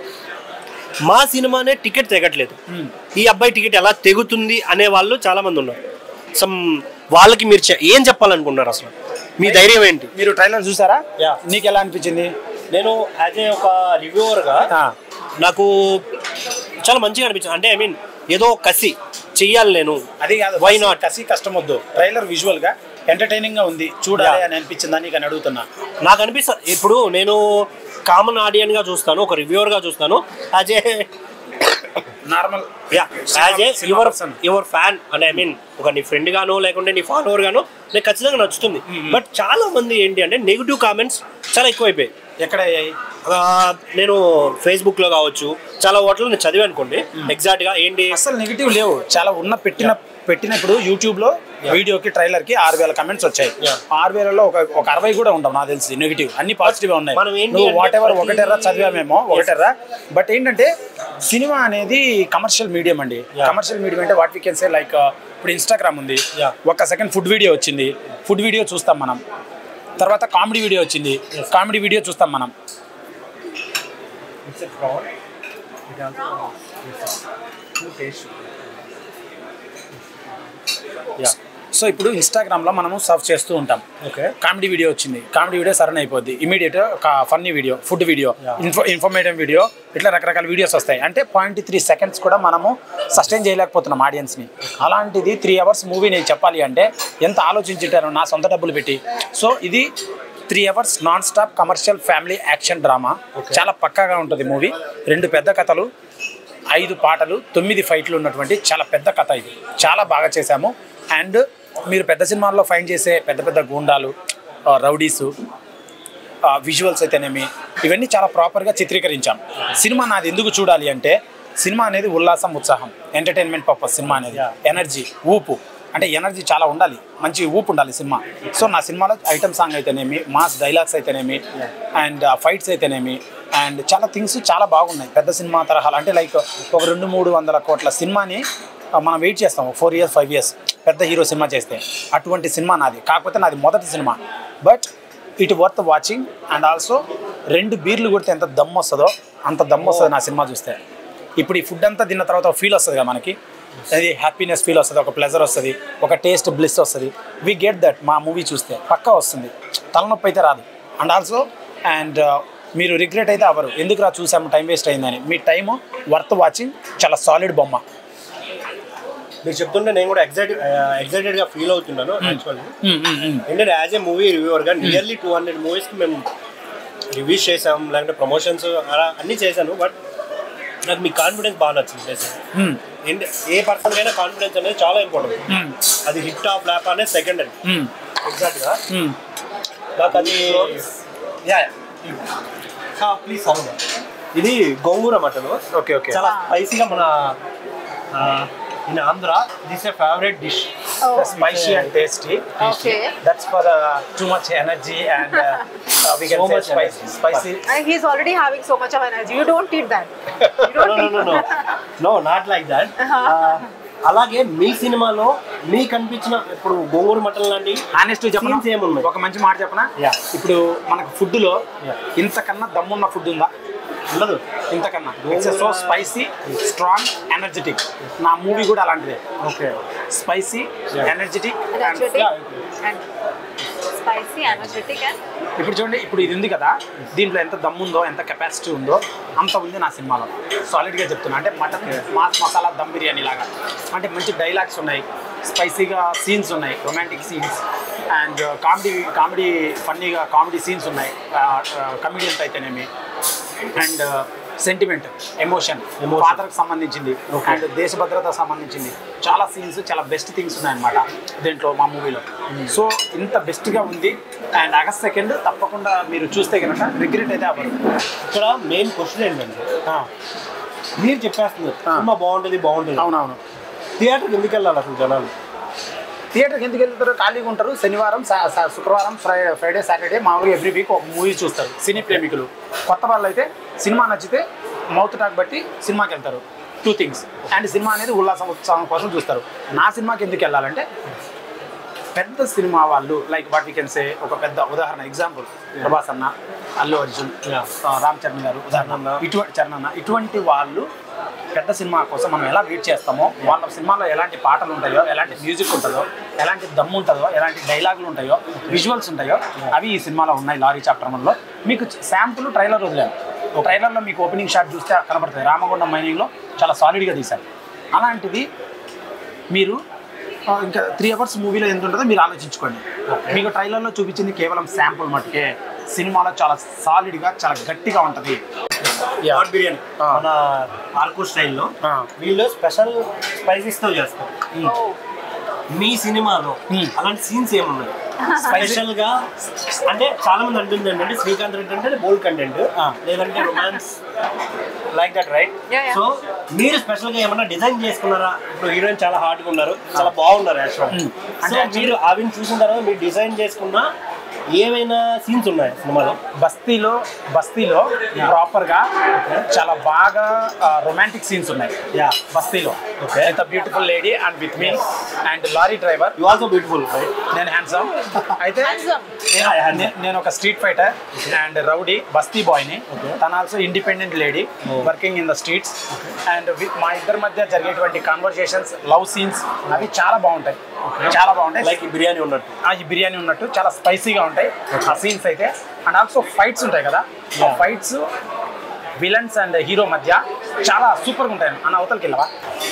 మా సినిమానే టికెట్ తెగట్లేదు ఈ అబ్బాయి టికెట్ ఎలా తెగుతుంది అనే వాళ్ళు చాలా మంది ఉన్నారు సమ్ వాళ్ళకి మీరు చె- ఏం చెప్పాలనుకుంటున్నారు అసలు మీ ధైర్యం ఏంటి మీరు ట్రైలర్ చూసారా Yeah. నీకు ఎలా అనిపించింది నేను యాజ్ ఏ ఒక రివ్యూవర్గా నాకు చాలా మంచిగా అనిపించింది అంటే ఐ మీన్ ఏదో కసి చెయ్యాలి నేను అది కాదు వై కసి- నాట్ కసి కష్టం వద్దు ట్రైలర్ విజువల్ గా ఎంటర్టైనింగ్ గా ఉంది చూడాలి Yeah. అని అనిపించిందా నీకు అని అడుగుతున్నా నాకు అనిపిస్తుంది ఇప్పుడు నేను కామన్ ఆడియన్ గా చూస్తాను ఒక రివ్యూవర్ గా చూస్తాను as a normal as a your your fan అని ఐ మీన్ ఒక నీ ఫ్రెండ్ గానో లేకుంటే నీ ఫాలోవర్ గానో నాకు ఖచ్చితంగా నచ్చుతుంది బట్ చాలా మంది ఏంటి అంటే నెగిటివ్ కామెంట్స్ చాలా ఎక్కువైపోయాయి ఎక్కడ అయ్యాయి ఆ, నేను ఫేస్బుక్ లో కావచ్చు చాలా వాటిలో నేను చదివి అనుకోండి ఎగ్జాక్ట్ గా ఏంటి అసలు నెగిటివ్ లేవు చాలా ఉన్న పెట్టిన పెట్టినప్పుడు యూట్యూబ్ లో వీడియోకి ట్రైలర్ కి ఆరు వేల కమెంట్స్ వచ్చాయి Yeah. ఆరు వేలలో ఒక ఒక అరవై కూడా ఉండవు నాకు తెలిసి నెగిటివ్ అన్ని పాజిటివ్ ఉన్నాయి మనం ఏంటి నువ్వు అంటే వాట్ ఎవర్ ప్రతి- ఒకటెర్రా చదివామేమో ఒకటెర్రా బట్ ఏంటంటే సినిమా అనేది కమర్షియల్ మీడియం అండి Yeah. కమర్షియల్ మీడియం అంటే what we can say like ఇప్పుడు ఇన్స్టాగ్రామ్ ఉంది Yeah. ఒక సెకండ్ ఫుడ్ వీడియో వచ్చింది ఫుడ్ వీడియో చూస్తాం మనం తర్వాత కామెడీ వీడియో వచ్చింది కామెడీ వీడియో చూస్తాం మనం సో ఇప్పుడు ఇన్స్టాగ్రామ్ లో మనము సర్వ్ చేస్తూ ఉంటాం ఓకే కామెడీ వీడియో వచ్చింది కామెడీ వీడియో సరన్ అయిపోద్ది ఇమీడియట్ ఒక funny video food video info informative video ఇట్లా రకరకాల వీడియోస్ వస్తాయి అంటే పాయింట్ త్రీ సెకండ్స్ కూడా మనము సస్టైన్ చేయలేకపోతున్నాం ఆడియన్స్ని అలాంటిది త్రీ అవర్స్ మూవీ నేను చెప్పాలి అంటే ఎంత ఆలోచించుంటారు నా సొంత డబ్బులు పెట్టి సో ఇది three hours non stop commercial family action drama చాలా పక్కాగా ఉంటుంది మూవీ రెండు పెద్ద కథలు ఐదు పాటలు తొమ్మిది ఫైట్లు ఉన్నటువంటి చాలా పెద్ద కథ ఇది చాలా బాగా చేశాము అండ్ మీరు పెద్ద సినిమాల్లో ఫైన్ చేసే పెద్ద పెద్ద గూండాలు ఆ, రౌడీసు విజువల్స్ అయితేనేమి ఇవన్నీ చాలా ప్రాపర్గా చిత్రీకరించాం సినిమా నాది ఎందుకు చూడాలి అంటే సినిమా అనేది ఉల్లాసం ఉత్సాహం ఎంటర్టైన్మెంట్ పర్పస్ సినిమా అనేది Yeah. ఎనర్జీ ఊపు అంటే ఎనర్జీ చాలా ఉండాలి మంచి ఊపు ఉండాలి సినిమా సో నా సినిమాలో ఐటమ్ సాంగ్ అయితేనేమి మాస్ డైలాగ్స్ అయితేనేమి అండ్ ఫైట్స్ అయితేనేమి అండ్ చాలా థింగ్స్ చాలా బాగున్నాయి పెద్ద సినిమా తరహాలు అంటే లైక్ ఒక రెండు మూడు వందల కోట్ల సినిమాని ఆ, మనం వెయిట్ చేస్తాం ఫోర్ ఇయర్స్ ఫైవ్ ఇయర్స్ పెద్ద హీరో సినిమా చేస్తే అటువంటి సినిమా నాది కాకపోతే నాది మొదటి సినిమా but it worth watching and also రెండు బీర్లు కొడితే ఎంత దమ్ వస్తుందో అంత దమ్ వస్తుంది నా సినిమా చూస్తే ఇప్పుడు ఈ ఫుడ్ అంతా తిన్న తర్వాత ఫీల్ వస్తుంది కదా మనకి అది హ్యాపీనెస్ ఫీల్ వస్తుంది ఒక ప్లెజర్ వస్తుంది ఒక టేస్ట్ బ్లిస్ వస్తుంది వి గెట్ దట్ మా మూవీ చూస్తే పక్కా వస్తుంది తలనొప్పి అయితే రాదు అండ్ ఆల్సో అండ్ మీరు రిగ్రెట్ అయితే అవ్వరు ఎందుకు రా చూసాము టైం వేస్ట్ అయిందని మీ టైం వర్త్ వాచింగ్ చాలా సాలిడ్ బొమ్మ మీరు చెప్తుంటే నేను కూడా ఎగ్జైట్ ఎగ్జైటెడ్ గా ఫీల్ అవుతున్నాను యాక్చువల్లీ ఏంటంటే యాజ్ ఏ మూవీ రివ్యూవర్ గా నియర్లీ టూ హండ్రెడ్ మూవీస్కి మేము రివ్యూస్ చేసాం లేకపోతే ప్రమోషన్స్ అలా అన్నీ చేశాను బట్ నాకు మీ కాన్ఫిడెన్స్ బాగా నచ్చింది బేసిక్ ఏంటి ఏ పర్సన్ అయినా కాన్ఫిడెన్స్ అనేది చాలా ఇంపార్టెంట్ అది హిట్ ఆఫ్ ల్యాప్ అనేది సెకండ్ అండి ఎగ్జాక్ట్గా నాకు అది ప్లీజ్ సౌండ్ ఇది గోంగూర మటన్ ఓకే ఓకే చాలా స్పైసీగా మన in Andhra this a favourite dish spicy and tasty Okay. That's for too much energy and we So can say much spicy energy. Spicy And he's already having so much of energy. You don't eat that. You no don't no eat no no no not like that అలాగే మీ సినిమాలో మీకు అనిపించిన ఇప్పుడు gongura mutton లాంటి honest చెప్పనా Scenes ఏమున్నాయి? ఒక మంచి మాట చెప్పనా Yeah. ఇప్పుడు మనకు ఫుడ్ లో Yeah. ఇంతకన్నా దమ్మున్న ఫుడ్ ఉందా ఉండదు ఇంతకన్నా it's so spicy strong energetic నా మూవీ కూడా అలాంటిదే okay spicy Yeah. Energetic energetic Yeah. and spicy, energetic and ఇప్పుడు చూడండి ఇప్పుడు ఇది ఉంది కదా దీంట్లో ఎంత దమ్ము ఉందో ఎంత కెపాసిటీ ఉందో అంత ఉంది నా సినిమాలో సాలిడ్గా చెప్తున్నా అంటే మటన్ మాస్ మసాలా దమ్ బిర్యానీ లాగా అంటే మంచి డైలాగ్స్ ఉన్నాయి స్పైసీగా సీన్స్ ఉన్నాయి romantic scenes and comedy comedy ఫన్నీగా కామెడీ సీన్స్ ఉన్నాయి కమిడియన్స్ అయితేనేమి అండ్ సెంటిమెంట్ ఎమోషన్ Emotion. ఫాదర్కి సంబంధించింది అండ్ దేశ భద్రత సంబంధించింది చాలా సీన్స్ చాలా బెస్ట్ థింగ్స్ ఉన్నాయన్నమాట దీంట్లో మా మూవీలో సో ఇంత బెస్ట్గా ఉంది అండ్ ఆగస్ట్ సెకండ్ తప్పకుండా మీరు చూస్తే కనుక రిగ్రెట్ అయితే అవ్వరు ఇక్కడ మెయిన్ క్వశ్చన్ ఏంటంటే మీరు చెప్పేస్తున్నారు సినిమా బాగుంటుంది బాగుంటుంది అవునవును థియేటర్కి ఎందుకు వెళ్ళాలి అసలు జనాలు థియేటర్కి ఎందుకు వెళ్తారు ఖాళీగా ఉంటారు శనివారం సా- సా- శుక్రవారం ఫ్రైడే ఫ్రైడే సాటర్డే మామూలుగా ఎవ్రీ వీక్ ఒక మూవీ చూస్తారు సినీ ప్రేమికులు కొత్త వాళ్ళు అయితే సినిమా నచ్చితే మౌత్ టాక్ బట్టి సినిమాకి వెళ్తారు టూ థింగ్స్ అండ్ సినిమా అనేది ఉల్లాసం ఉత్సాహం కోసం చూస్తారు నా సినిమాకి ఎందుకు వెళ్ళాలంటే పెద్ద సినిమా వాళ్ళు like what we can say ఒక పెద్ద ఉదాహరణ ఎగ్జాంపుల్ ప్రభాస్ అన్న అల్లు అర్జున్ Yeah. ఆ, రామ్ చరణ్ గారు ఉదాహరణ ఇటువంటి చరణ్ అన్న ఇటువంటి వాళ్ళు పెద్ద సినిమా కోసం మనం ఎలా వెయిట్ చేస్తామో వాళ్ళ సినిమాలో ఎలాంటి పాటలు ఉంటాయో ఎలాంటి మ్యూజిక్ ఉంటుందో ఎలాంటి దమ్ము ఉంటుందో ఎలాంటి డైలాగులు ఉంటాయో విజువల్స్ ఉంటాయో అవి ఈ సినిమాలో ఉన్నాయి లారీ చాప్టర్ వన్లో మీకు శాంపుల్ ట్రైలర్ వదిలాను ట్రైలర్లో మీకు ఓపెనింగ్ షాట్ చూస్తే కనబడుతుంది రామగుండం మైనింగ్లో చాలా సాలిడ్గా తీశారు అలాంటిది మీరు ఆ, ఇంకా త్రీ అవర్స్ మూవీలో ఎంత ఉంటుందో మీరు ఆలోచించుకోండి మీకు ట్రైలర్లో చూపించింది కేవలం శాంపుల్ మట్టుకే సినిమాలో చాలా సాలిడ్గా చాలా గట్టిగా ఉంటుంది హాట్ బిర్యానీ ఆ. మన ఆర్కో స్టైల్లో ఆ. వీళ్ళు స్పెషల్ స్పైసీస్తో చేస్తారు oh, మీ సినిమాలో Hmm. అలాంటి సీన్స్ ఏమున్నాయి స్పెషల్ గా అంటే చాలా మంది అంటుంది ఏంటంటే శ్రీకాంత్ రెడ్డి అంటే బోల్డ్ కంటెంట్ ఆ. లేదంటే romance like that right Yeah, yeah. So మీరు స్పెషల్ గా ఏమన్నా డిజైన్ చేసుకున్నారా ఇప్పుడు హీరోయిన్ చాలా హార్డ్ గా ఉన్నారు చాలా బాగున్నారు యాక్చువల్ Hmm. అంటే అంటే actually- మీరు ఆవిని చూసిన తర్వాత మీరు డిజైన్ చేసుకున్న ఏమైనా సీన్స్ ఉన్నాయి సినిమాలో బస్తీలో బస్తీలో ప్రాపర్గా చాలా బాగా రొమాంటిక్ సీన్స్ ఉన్నాయి యా బస్తీలో with beautiful lady and with మీ and lorry driver you also beautiful right నేను హ్యాండ్సమ్ అయితే Handsome. నేను- Yeah, handsome. నే- నేను ఒక street fighter and rowdy basti బాయ్ని Okay. తన also independent lady Oh. Working in the streets and మా ఇద్దరి మధ్య జరిగేటువంటి కాన్వర్జేషన్స్ లవ్ సీన్స్ అవి చాలా బాగుంటాయి చాలా బాగుంటాయి లైక్ ఈ బిర్యానీ ఉన్నట్టు ఆ ఈ బిర్యానీ ఉన్నట్టు చాలా స్పైసీగా ఉంటాయి ఆ సీన్స్ అయితే అండ్ ఆల్సో ఫైట్స్ ఉంటాయి కదా ఆ Yeah. Fights villains and hero మధ్య చాలా సూపర్గా ఉంటాయి అన్న అవతలకి వెళ్ళవా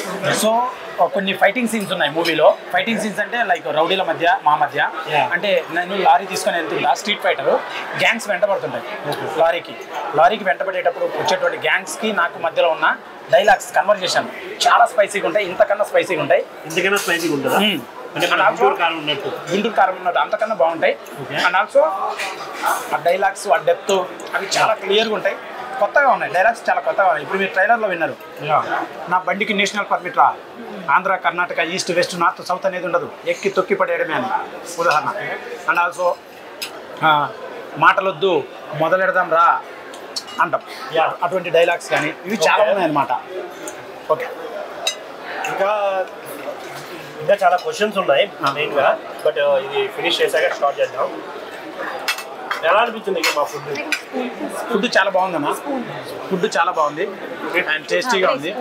సో కొన్ని ఫైటింగ్ సీన్స్ ఉన్నాయి మూవీలో ఫైటింగ్ సీన్స్ అంటే లైక్ రౌడీల మధ్య మా మధ్య Yeah. అంటే నేను లారీ తీసుకొని వెళ్తుంటా స్ట్రీట్ ఫైటర్ గ్యాంగ్స్ వెంటబడుతుంటాయి లారీకి లారీకి వెంటబడేటప్పుడు వచ్చేటువంటి గ్యాంగ్స్కి నాకు మధ్యలో ఉన్న డైలాగ్స్ కన్వర్జేషన్ చాలా స్పైసీగా ఉంటాయి ఇంతకన్నా స్పైసీగా ఉంటాయి ఇంతకన్నా స్పైసీగా ఉంటుందా Hmm. అంటే మన And also- గుంటూరు కారం ఉన్నట్టు గుంటూరు కారం ఉన్నట్టు అంతకన్నా బాగుంటాయి Okay. అండ్ ఆల్సో ఆ డైలాగ్స్ ఆ డెప్త్ అవి చాలా క్లియర్గా ఉంటాయి కొత్తగా ఉన్నాయి డైలాగ్స్ చాలా కొత్తగా ఉన్నాయి ఇప్పుడు మీరు ట్రైలర్లో విన్నారు నా బండికి నేషనల్ పర్మిట్ రా Andhra Karnataka east west north south అనేది ఉండదు ఎక్కి తొక్కి పడేయడమే అని ఉదాహరణ అండ్ ఆల్సో మాటలొద్దు మొదలెడదాం రా అంటాం Yeah. అటువంటి డైలాగ్స్ కానీ ఇవి చాలా Okay. ఉన్నాయన్నమాట ఓకే ఇంకా ఇంకా చాలా క్వశ్చన్స్ ఉన్నాయి మెయిన్గా బట్ ఇది ఫినిష్ చేశాక స్టార్ట్ చేద్దాం ఎలా అనిపించింది ఇక మా ఫుడ్ ఫుడ్ చాలా బాగుందమ్మా ఫుడ్ చాలా బాగుంది అండ్ టేస్టీగా ఉంది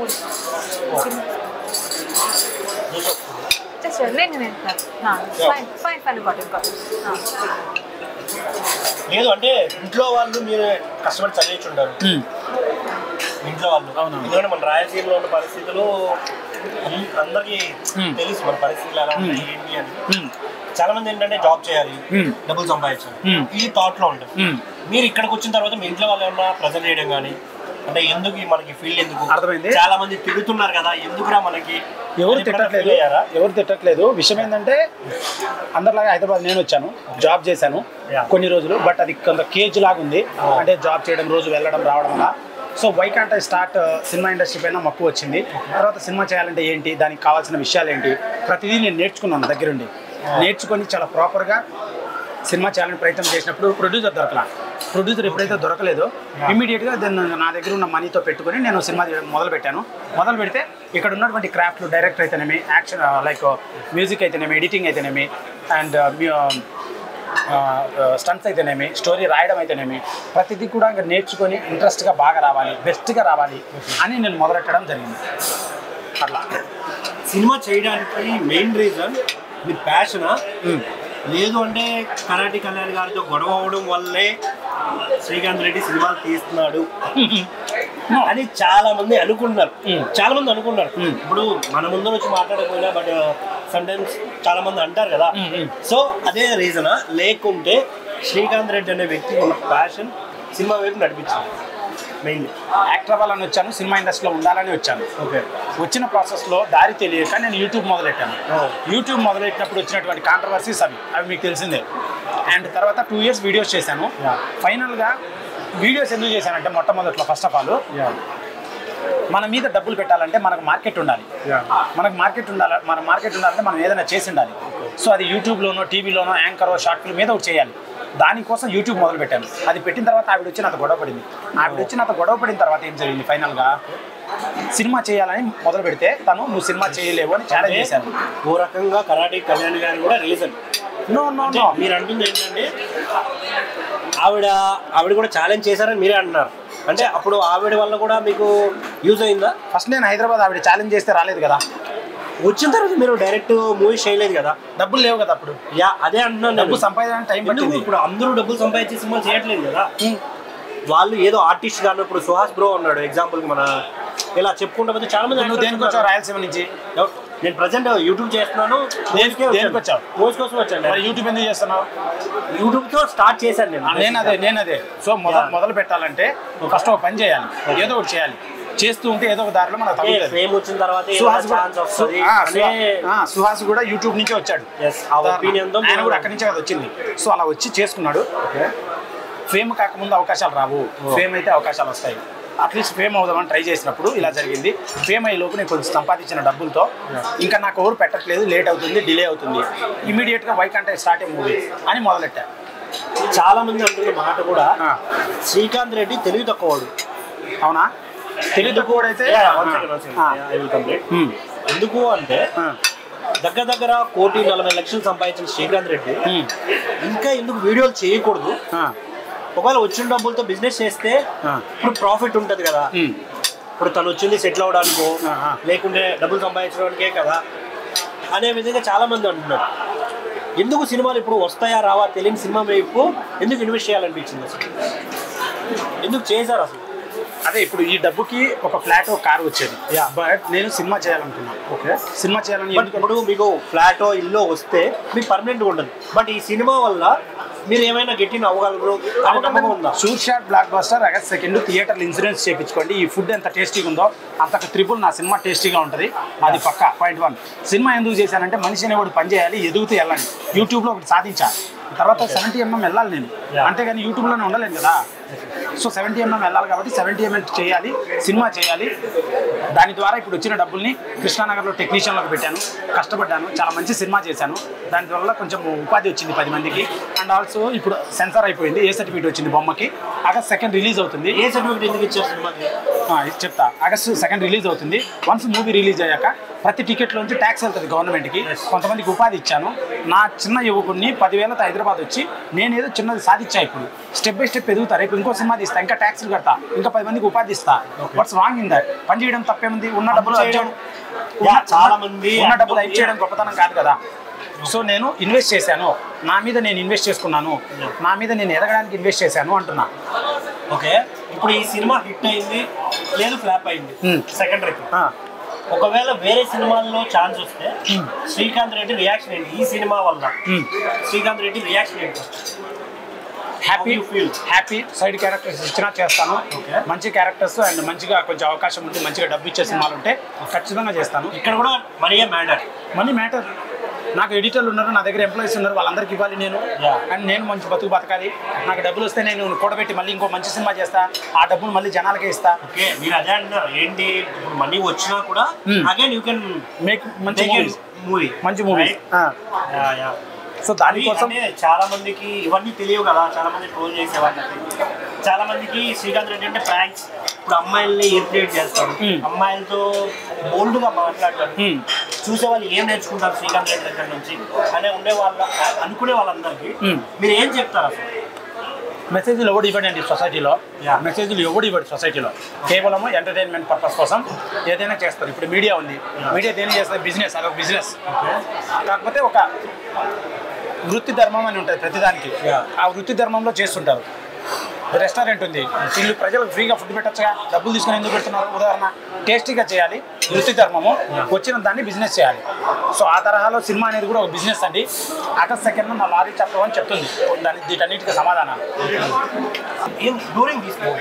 Just నేను నేను fine fine fine got it, got it. Ah. లేదు అంటే ఇంట్లో వాళ్ళు మీరు కష్టపడి చదివించుంటారు మ్మ్. ఇంట్లో వాళ్ళు అవునవును. ఎందుకంటే మన రాయలసీమలో ఉన్న పరిస్థితులు అన్- అందరికీ మ్మ్. తెలుసు మన పరిస్థితులు ఎలా ఉన్నాయి ఏంటి అని మ్మ్. చాలా మంది ఏంటంటే జాబ్ చేయాలి మ్మ్. డబ్బులు సంపాదించాలి మ్మ్. ఈ థాట్ లో ఉంటారు మ్మ్. మీరు ఇక్కడికి వచ్చిన తర్వాత మీ ఇంట్లో వాళ్ళు ఏమన్నా ప్రెజర్ చేయడం కానీ అంటే ఎందుకు ఈ మనకి ఫీల్డ్ ఎందుకు అర్థమైంది. చాలా మంది తిరుగుతున్నారు కదా ఎందుకురా మనకి ఎవరు అని ఎప్పుడైనా తిట్టట్లేదు feel అయ్యారా? ఎవరు తిట్టట్లేదు విషయం ఏంటంటే అందరిలాగా హైదరాబాద్ నేను వచ్చాను జాబ్ చేశాను Yeah. కొన్ని రోజులు బట్ అది కొంత కేజ్ లాగా ఉంది Oh. అంటే జాబ్ చేయడం రోజు వెళ్ళడం రావడం వల్ల so why can't I start సినిమా ఇండస్ట్రీ పైన మక్కువ వచ్చింది తర్వాత సినిమా చేయాలంటే ఏంటి దానికి కావాల్సిన విషయాలు ఏంటి ప్రతిదీ నేను నేర్చుకున్నాను దగ్గరుండి నేర్చుకొని చాలా ప్రాపర్గా సినిమా చేయాలని ప్రయత్నం చేసినప్పుడు ప్రొడ్యూసర్ దొరకలా ప్రొడ్యూసర్ ఎప్పుడైతే దొరకలేదో ఇమీడియట్గా దాన్ని నా దగ్గర ఉన్న మనీతో పెట్టుకొని నేను సినిమా చేయడం మొదలు పెట్టాను మొదలు పెడితే ఇక్కడ ఉన్నటువంటి క్రాఫ్ట్లు డైరెక్టర్ అయితేనేమి యాక్షన్ లైక్ మ్యూజిక్ అయితేనేమి ఎడిటింగ్ అయితేనేమి అండ్ స్టంట్స్ అయితేనేమి స్టోరీ రాయడం అయితేనేమి ప్రతిదీ కూడా ఇంకా నేర్చుకొని ఇంట్రెస్ట్గా బాగా రావాలి బెస్ట్గా రావాలి అని నేను మొదలెట్టడం జరిగింది అట్లా సినిమా చేయడానికి మెయిన్ రీజన్ మీ ప్యాషనా లేదు అంటే కరాటి కళ్యాణ్ గారితో గొడవ అవడం వల్లే శ్రీకాంత్ రెడ్డి సినిమాలు తీస్తున్నాడు అని చాలా మంది అనుకుంటున్నారు Mm. చాలా మంది అనుకుంటున్నారు Mm. ఇప్పుడు మన ముందు వచ్చి మాట్లాడకపోయినా బట్ సమ్ టైమ్స్ చాలా మంది అంటారు కదా Mm, mm. సో అదే రీజనా లేకుంటే శ్రీకాంత్ రెడ్డి అనే వ్యక్తి ఉన్న ప్యాషన్ సినిమా వైపు నడిపించింది మెయిన్లీ యాక్టర్ అవ్వాలని వచ్చాను సినిమా ఇండస్ట్రీలో ఉండాలని వచ్చాను ఓకే వచ్చిన ప్రాసెస్లో దారి తెలియక నేను యూట్యూబ్ మొదలెట్టాను Oh. యూట్యూబ్ మొదలెట్టినప్పుడు వచ్చినటువంటి కాంట్రవర్సీస్ అవి అవి మీకు తెలిసిందే అండ్ తర్వాత టూ ఇయర్స్ వీడియోస్ చేశాను Yeah. ఫైనల్గా వీడియోస్ ఎందుకు చేశానంటే మొట్టమొదట్లో ఫస్ట్ ఆఫ్ ఆల్ మన మీద డబ్బులు పెట్టాలంటే మనకు మార్కెట్ ఉండాలి మనకు మార్కెట్ ఉండాలి మన మార్కెట్ ఉండాలంటే మనం ఏదైనా చేసి ఉండాలి సో అది యూట్యూబ్లోనో టీవీలోనో యాంకరో షార్ట్ ఫిల్మ్ మీద ఒకటి చేయాలి దానికోసం యూట్యూబ్ మొదలు పెట్టాను అది పెట్టిన తర్వాత ఆవిడ వచ్చి నాతో గొడవ పడింది ఆవిడ వచ్చి నాతో గొడవ పడిన తర్వాత ఏం జరిగింది ఫైనల్గా సినిమా చేయాలని మొదలు పెడితే తను నువ్వు సినిమా చేయలేవు అని ఛాలెంజ్ చేశాను ఓ రకంగా కరాటే కళ్యాణ్ గారు కూడా రీజన్ నో నో అంటే నో మీరు అంటుంది ఏంటంటే ఆవిడ ఆవిడ కూడా ఛాలెంజ్ చేశారని మీరే అంటున్నారు అంటే అప్పుడు ఆవిడ వల్ల కూడా మీకు యూజ్ అయిందా ఫస్ట్ నేను హైదరాబాద్ ఆవిడ ఛాలెంజ్ చేస్తే రాలేదు కదా వచ్చిన తర్వాత మీరు డైరెక్ట్ మూవీస్ చేయలేదు కదా డబ్బులు లేవు కదా అప్పుడు యా అదే అంటున్నాను డబ్బు నేను. సంపాదించడానికి టైం ఎందుకు పట్టింది ఇప్పుడు అందరూ డబ్బులు సంపాదించే సినిమా చేయట్లేదు కదా వాళ్ళు ఏదో ఆర్టిస్ట్ గాను ఇప్పుడు సుహాస్ బ్రో ఉన్నాడు ఎగ్జాంపుల్ మన ఇలా చెప్పుకుంటా పోతే చాలా మంది నువ్వు దేనికి వచ్చావు రాయలసీమ నుంచి ఎవరు? నేను ప్రజెంట్ యూట్యూబ్ చేస్తున్నాను దేనికి- దేనికి వచ్చావు? కోర్స్ కోసం వచ్చాను మరి యూట్యూబ్ ఎందుకు చేస్తున్నావు యూట్యూబ్ తో స్టార్ట్ చేశాను నేను నేను అదే నేను అదే సో మొదలు Yeah. మొదలు పెట్టాలంటే ఫస్ట్ ఒక పని చేయాలి ఏదో ఒకటి చేయాలి చేస్తూ ఉంటే ఏదో ఒక దారిలో మనకు తగ్గుతుంది ఫేమ్ వచ్చిన తర్వాత సుహాస్ కూడా ఛాన్స్ వస్తుంది ఆ, అనే సుహా- ఆ, సుహాస్ కూడా యూట్యూబ్ నుంచే వచ్చాడు Yes, ఆ opinion తో ఆయన మీరు- కూడా అక్కడి నుంచే కదా వచ్చింది సో అలా వచ్చి చేసుకున్నాడు ఫేమ్ కాకముందు అవకాశాలు రావు ఫేమ్ అయితే అవకాశాలు వస్తాయి అట్లీస్ట్ ఫేమ్ అవుదామని ట్రై చేసినప్పుడు ఇలా జరిగింది ఫేమ్ అయ్యే లోపు నేను కొంచెం సంపాదించిన డబ్బులతో ఇంకా నాకు ఎవరు పెట్టట్లేదు లేట్ అవుతుంది డిలే అవుతుంది ఇమీడియట్గా వై కంటే స్టార్ట్ ఏ మూవీ అని మొదలెట్టా చాలా మంది అంటున్న మాట కూడా ఆ, శ్రీకాంత్ రెడ్డి తెలివి తక్కువడు అవునా తెలియదు కూడా అయితే ఎందుకు అంటే దగ్గర దగ్గర కోటి నలభై లక్షలు సంపాదించిన శ్రీకాంత్ రెడ్డి ఇంకా ఎందుకు వీడియోలు చేయకూడదు ఒకవేళ వచ్చిన డబ్బులతో బిజినెస్ చేస్తే ఆ. ఇప్పుడు ప్రాఫిట్ ఉంటది కదా ఇప్పుడు తను వచ్చింది సెటిల్ అవడానికో ఆ, ఆ. లేకుంటే డబ్బులు సంపాదించడానికే కదా అనే విధంగా చాలా మంది అంటున్నారు ఎందుకు సినిమాలు ఇప్పుడు వస్తాయా రావా తెలియని సినిమా వైపు ఎందుకు ఇన్వెస్ట్ చేయాలనిపించింది అసలు ఎందుకు చేశారు అసలు అదే ఇప్పుడు ఈ డబ్బుకి ఒక ఫ్లాట్ ఒక కారు వచ్చేది Yeah. బట్ నేను సినిమా చేయాలనుకున్నాను ఓకే సినిమా చేయాలని బట్ ఎందుకు ఇప్పుడు మీకు ఫ్లాట్ ఇల్లు వస్తే మీకు పర్మనెంట్ ఉండదు బట్ ఈ సినిమా వల్ల మీరు ఏమైనా గట్టిన అవ్వగలరు అనే నమ్మకం ఉందా shoot shot blockbuster August second థియేటర్లు ఇన్సూరెన్స్ చేయించుకోండి ఈ ఫుడ్ ఎంత టేస్టీగా ఉందో అంతకు త్రిపుల్ నా సినిమా టేస్టీగా ఉంటుంది అది పక్క పాయింట్ వన్ సినిమా ఎందుకు చేశానంటే మనిషి అనేవాడు పని చేయాలి ఎదుగుతూ వెళ్ళాలి యూట్యూబ్లో ఒకటి సాధించాలి తర్వాత సెవెంటీ ఎంఎం వెళ్ళాలి నేను Yeah. అంతేగాని యూట్యూబ్లోనే ఉండలేను కదా సో సెవెంటీ ఎంఎం వెళ్ళాలి కాబట్టి సెవెంటీ ఎంఎం చేయాలి సినిమా చేయాలి దాని ద్వారా ఇప్పుడు వచ్చిన డబ్బుల్ని కృష్ణానగర్లో టెక్నీషియన్లకు పెట్టాను కష్టపడ్డాను చాలా మంచి సినిమా చేశాను దాని వల్ల కొంచెం ఉపాధి వచ్చింది పది మందికి అండ్ ఆల్సో ఇప్పుడు సెన్సార్ అయిపోయింది ఏ సర్టిఫికేట్ వచ్చింది బొమ్మకి ఆగస్ట్ సెకండ్ రిలీజ్ అవుతుంది ఏ సర్టిఫికేట్ ఎందుకు ఇచ్చారు సినిమాకి ఆ, ఇది చెప్తా ఆగస్టు సెకండ్ రిలీజ్ అవుతుంది వన్స్ మూవీ రిలీజ్ అయ్యాక ప్రతి టికెట్లోంచి ట్యాక్స్ వెళ్తుంది గవర్నమెంట్కి కొంతమందికి ఉపాధి ఇచ్చాను నా చిన్న యువకుడిని పదివేలతో హైదరాబాద్ వచ్చి నేనేదో చిన్నది సాధించా ఇప్పుడు స్టెప్ బై స్టెప్ ఎదుగుతా రేపు ఇంకో సినిమా తీస్తా ఇంకా ట్యాక్స్లు కడతా ఇంకా పది మందికి ఉపాధి ఇస్తా వాట్స్ రాంగ్ ఇన్ దట్ పని చేయడం తప్పేముంది ఉన్న డబ్బులు పని హైప్ చేయడం- చేయడం యా, ఉన్న- చాలా మంది ఉన్న డబ్బులు హైప్ చేయడం గొప్పతనం కాదు కదా సో నేను ఇన్వెస్ట్ చేశాను నా మీద నేను ఇన్వెస్ట్ చేసుకున్నాను నా మీద నేను ఎదగడానికి ఇన్వెస్ట్ చేశాను అంటున్నా ఓకే ఇప్పుడు ఈ సినిమా హిట్ అయింది లేదు ఫ్లాప్ అయింది Hmm. సెకండరీ ఆ, ఒకవేళ వేరే సినిమాల్లో ఛాన్స్ వస్తే శ్రీకాంత్ రెడ్డి రియాక్షన్ ఏంటి ఈ సినిమా వల్ల Hmm. శ్రీకాంత్ రెడ్డి రియాక్షన్ ఏంటి happy you feel? Happy side characters ఇచ్చినా చేస్తాను Okay. మంచి క్యారెక్టర్స్ అండ్ మంచిగా కొంచెం అవకాశం ఉంటే మంచిగా డబ్బు ఇచ్చే సినిమాలు ఉంటే ఖచ్చితంగా చేస్తాను ఇక్కడ కూడా మనీ మ్యాటర్ మనీ మ్యాటర్ నాకు ఎడిటర్లు ఉన్నారు నా దగ్గర ఎంప్లాయీస్ ఉన్నారు వాళ్ళందరికీ ఇవ్వాలి నేను Yeah. అండ్ నేను మంచి బతుకు బతకాలి నాకు డబ్బులు వస్తే నేను కూడబెట్టి మళ్ళీ ఇంకో మంచి సినిమా చేస్తా ఆ డబ్బులు మళ్ళీ జనాలకే ఇస్తా ఓకే మీరు అదే అంటున్నారు ఏంటి మనీ వచ్చినా కూడా Hmm. Again you can make మంచి మూవీస్ మూవీ మంచి మూవీస్ సో దానికోసం అంటే చాలా మందికి ఇవన్నీ తెలియవు కదా చాలా మంది ట్రోల్ చేసే వాళ్ళకి చాలా మందికి శ్రీకాంత్ రెడ్డి అంటే ప్రాంక్స్ ఇప్పుడు అమ్మాయిల్ని ఇరిటేట్ చేస్తాడు Hmm. అమ్మాయిలతో బోల్డ్ గా మాట్లాడతాడు Hmm. చూసే వాళ్ళు ఏం నేర్చుకుంటారు శ్రీకాంత్ రెడ్డి దగ్గర నుంచి అనే ఉండే వాళ్ళ అనుకునే వాళ్ళందరికీ Hmm. మీరు ఏం చెప్తారు అసలు మెసేజ్లు ఎవడు ఇవ్వడండి సొసైటీలో Yeah. మెసేజ్లు ఎవడు ఇవ్వడు సొసైటీలో కేవలం ఎంటర్టైన్మెంట్ పర్పస్ కోసం ఏదైనా చేస్తారు ఇప్పుడు మీడియా ఉంది మీడియా దేని చేస్తుంది బిజినెస్ అదొక బిజినెస్ కాకపోతే ఒక వృత్తి ధర్మం అని ఉంటుంది ప్రతిదానికి Yeah. ఆ వృత్తి ధర్మంలో చేస్తుంటారు రెస్టారెంట్ ఉంది వీళ్ళు ప్రజలకు ఫ్రీగా ఫుడ్ పెట్టొచ్చుగా డబ్బులు తీసుకొని ఎందుకు పెడుతున్నారు ఉదాహరణ టేస్టీగా చేయాలి వృత్తి ధర్మము వచ్చిన దాన్ని బిజినెస్ చేయాలి సో ఆ తరహాలో సినిమా అనేది కూడా ఒక బిజినెస్ అండి ఆగస్ట్ సెకండ్ నా లారీ చెప్పడం అని చెప్తుంది దాని వీటన్నిటికీ సమాధానాలు in during this movie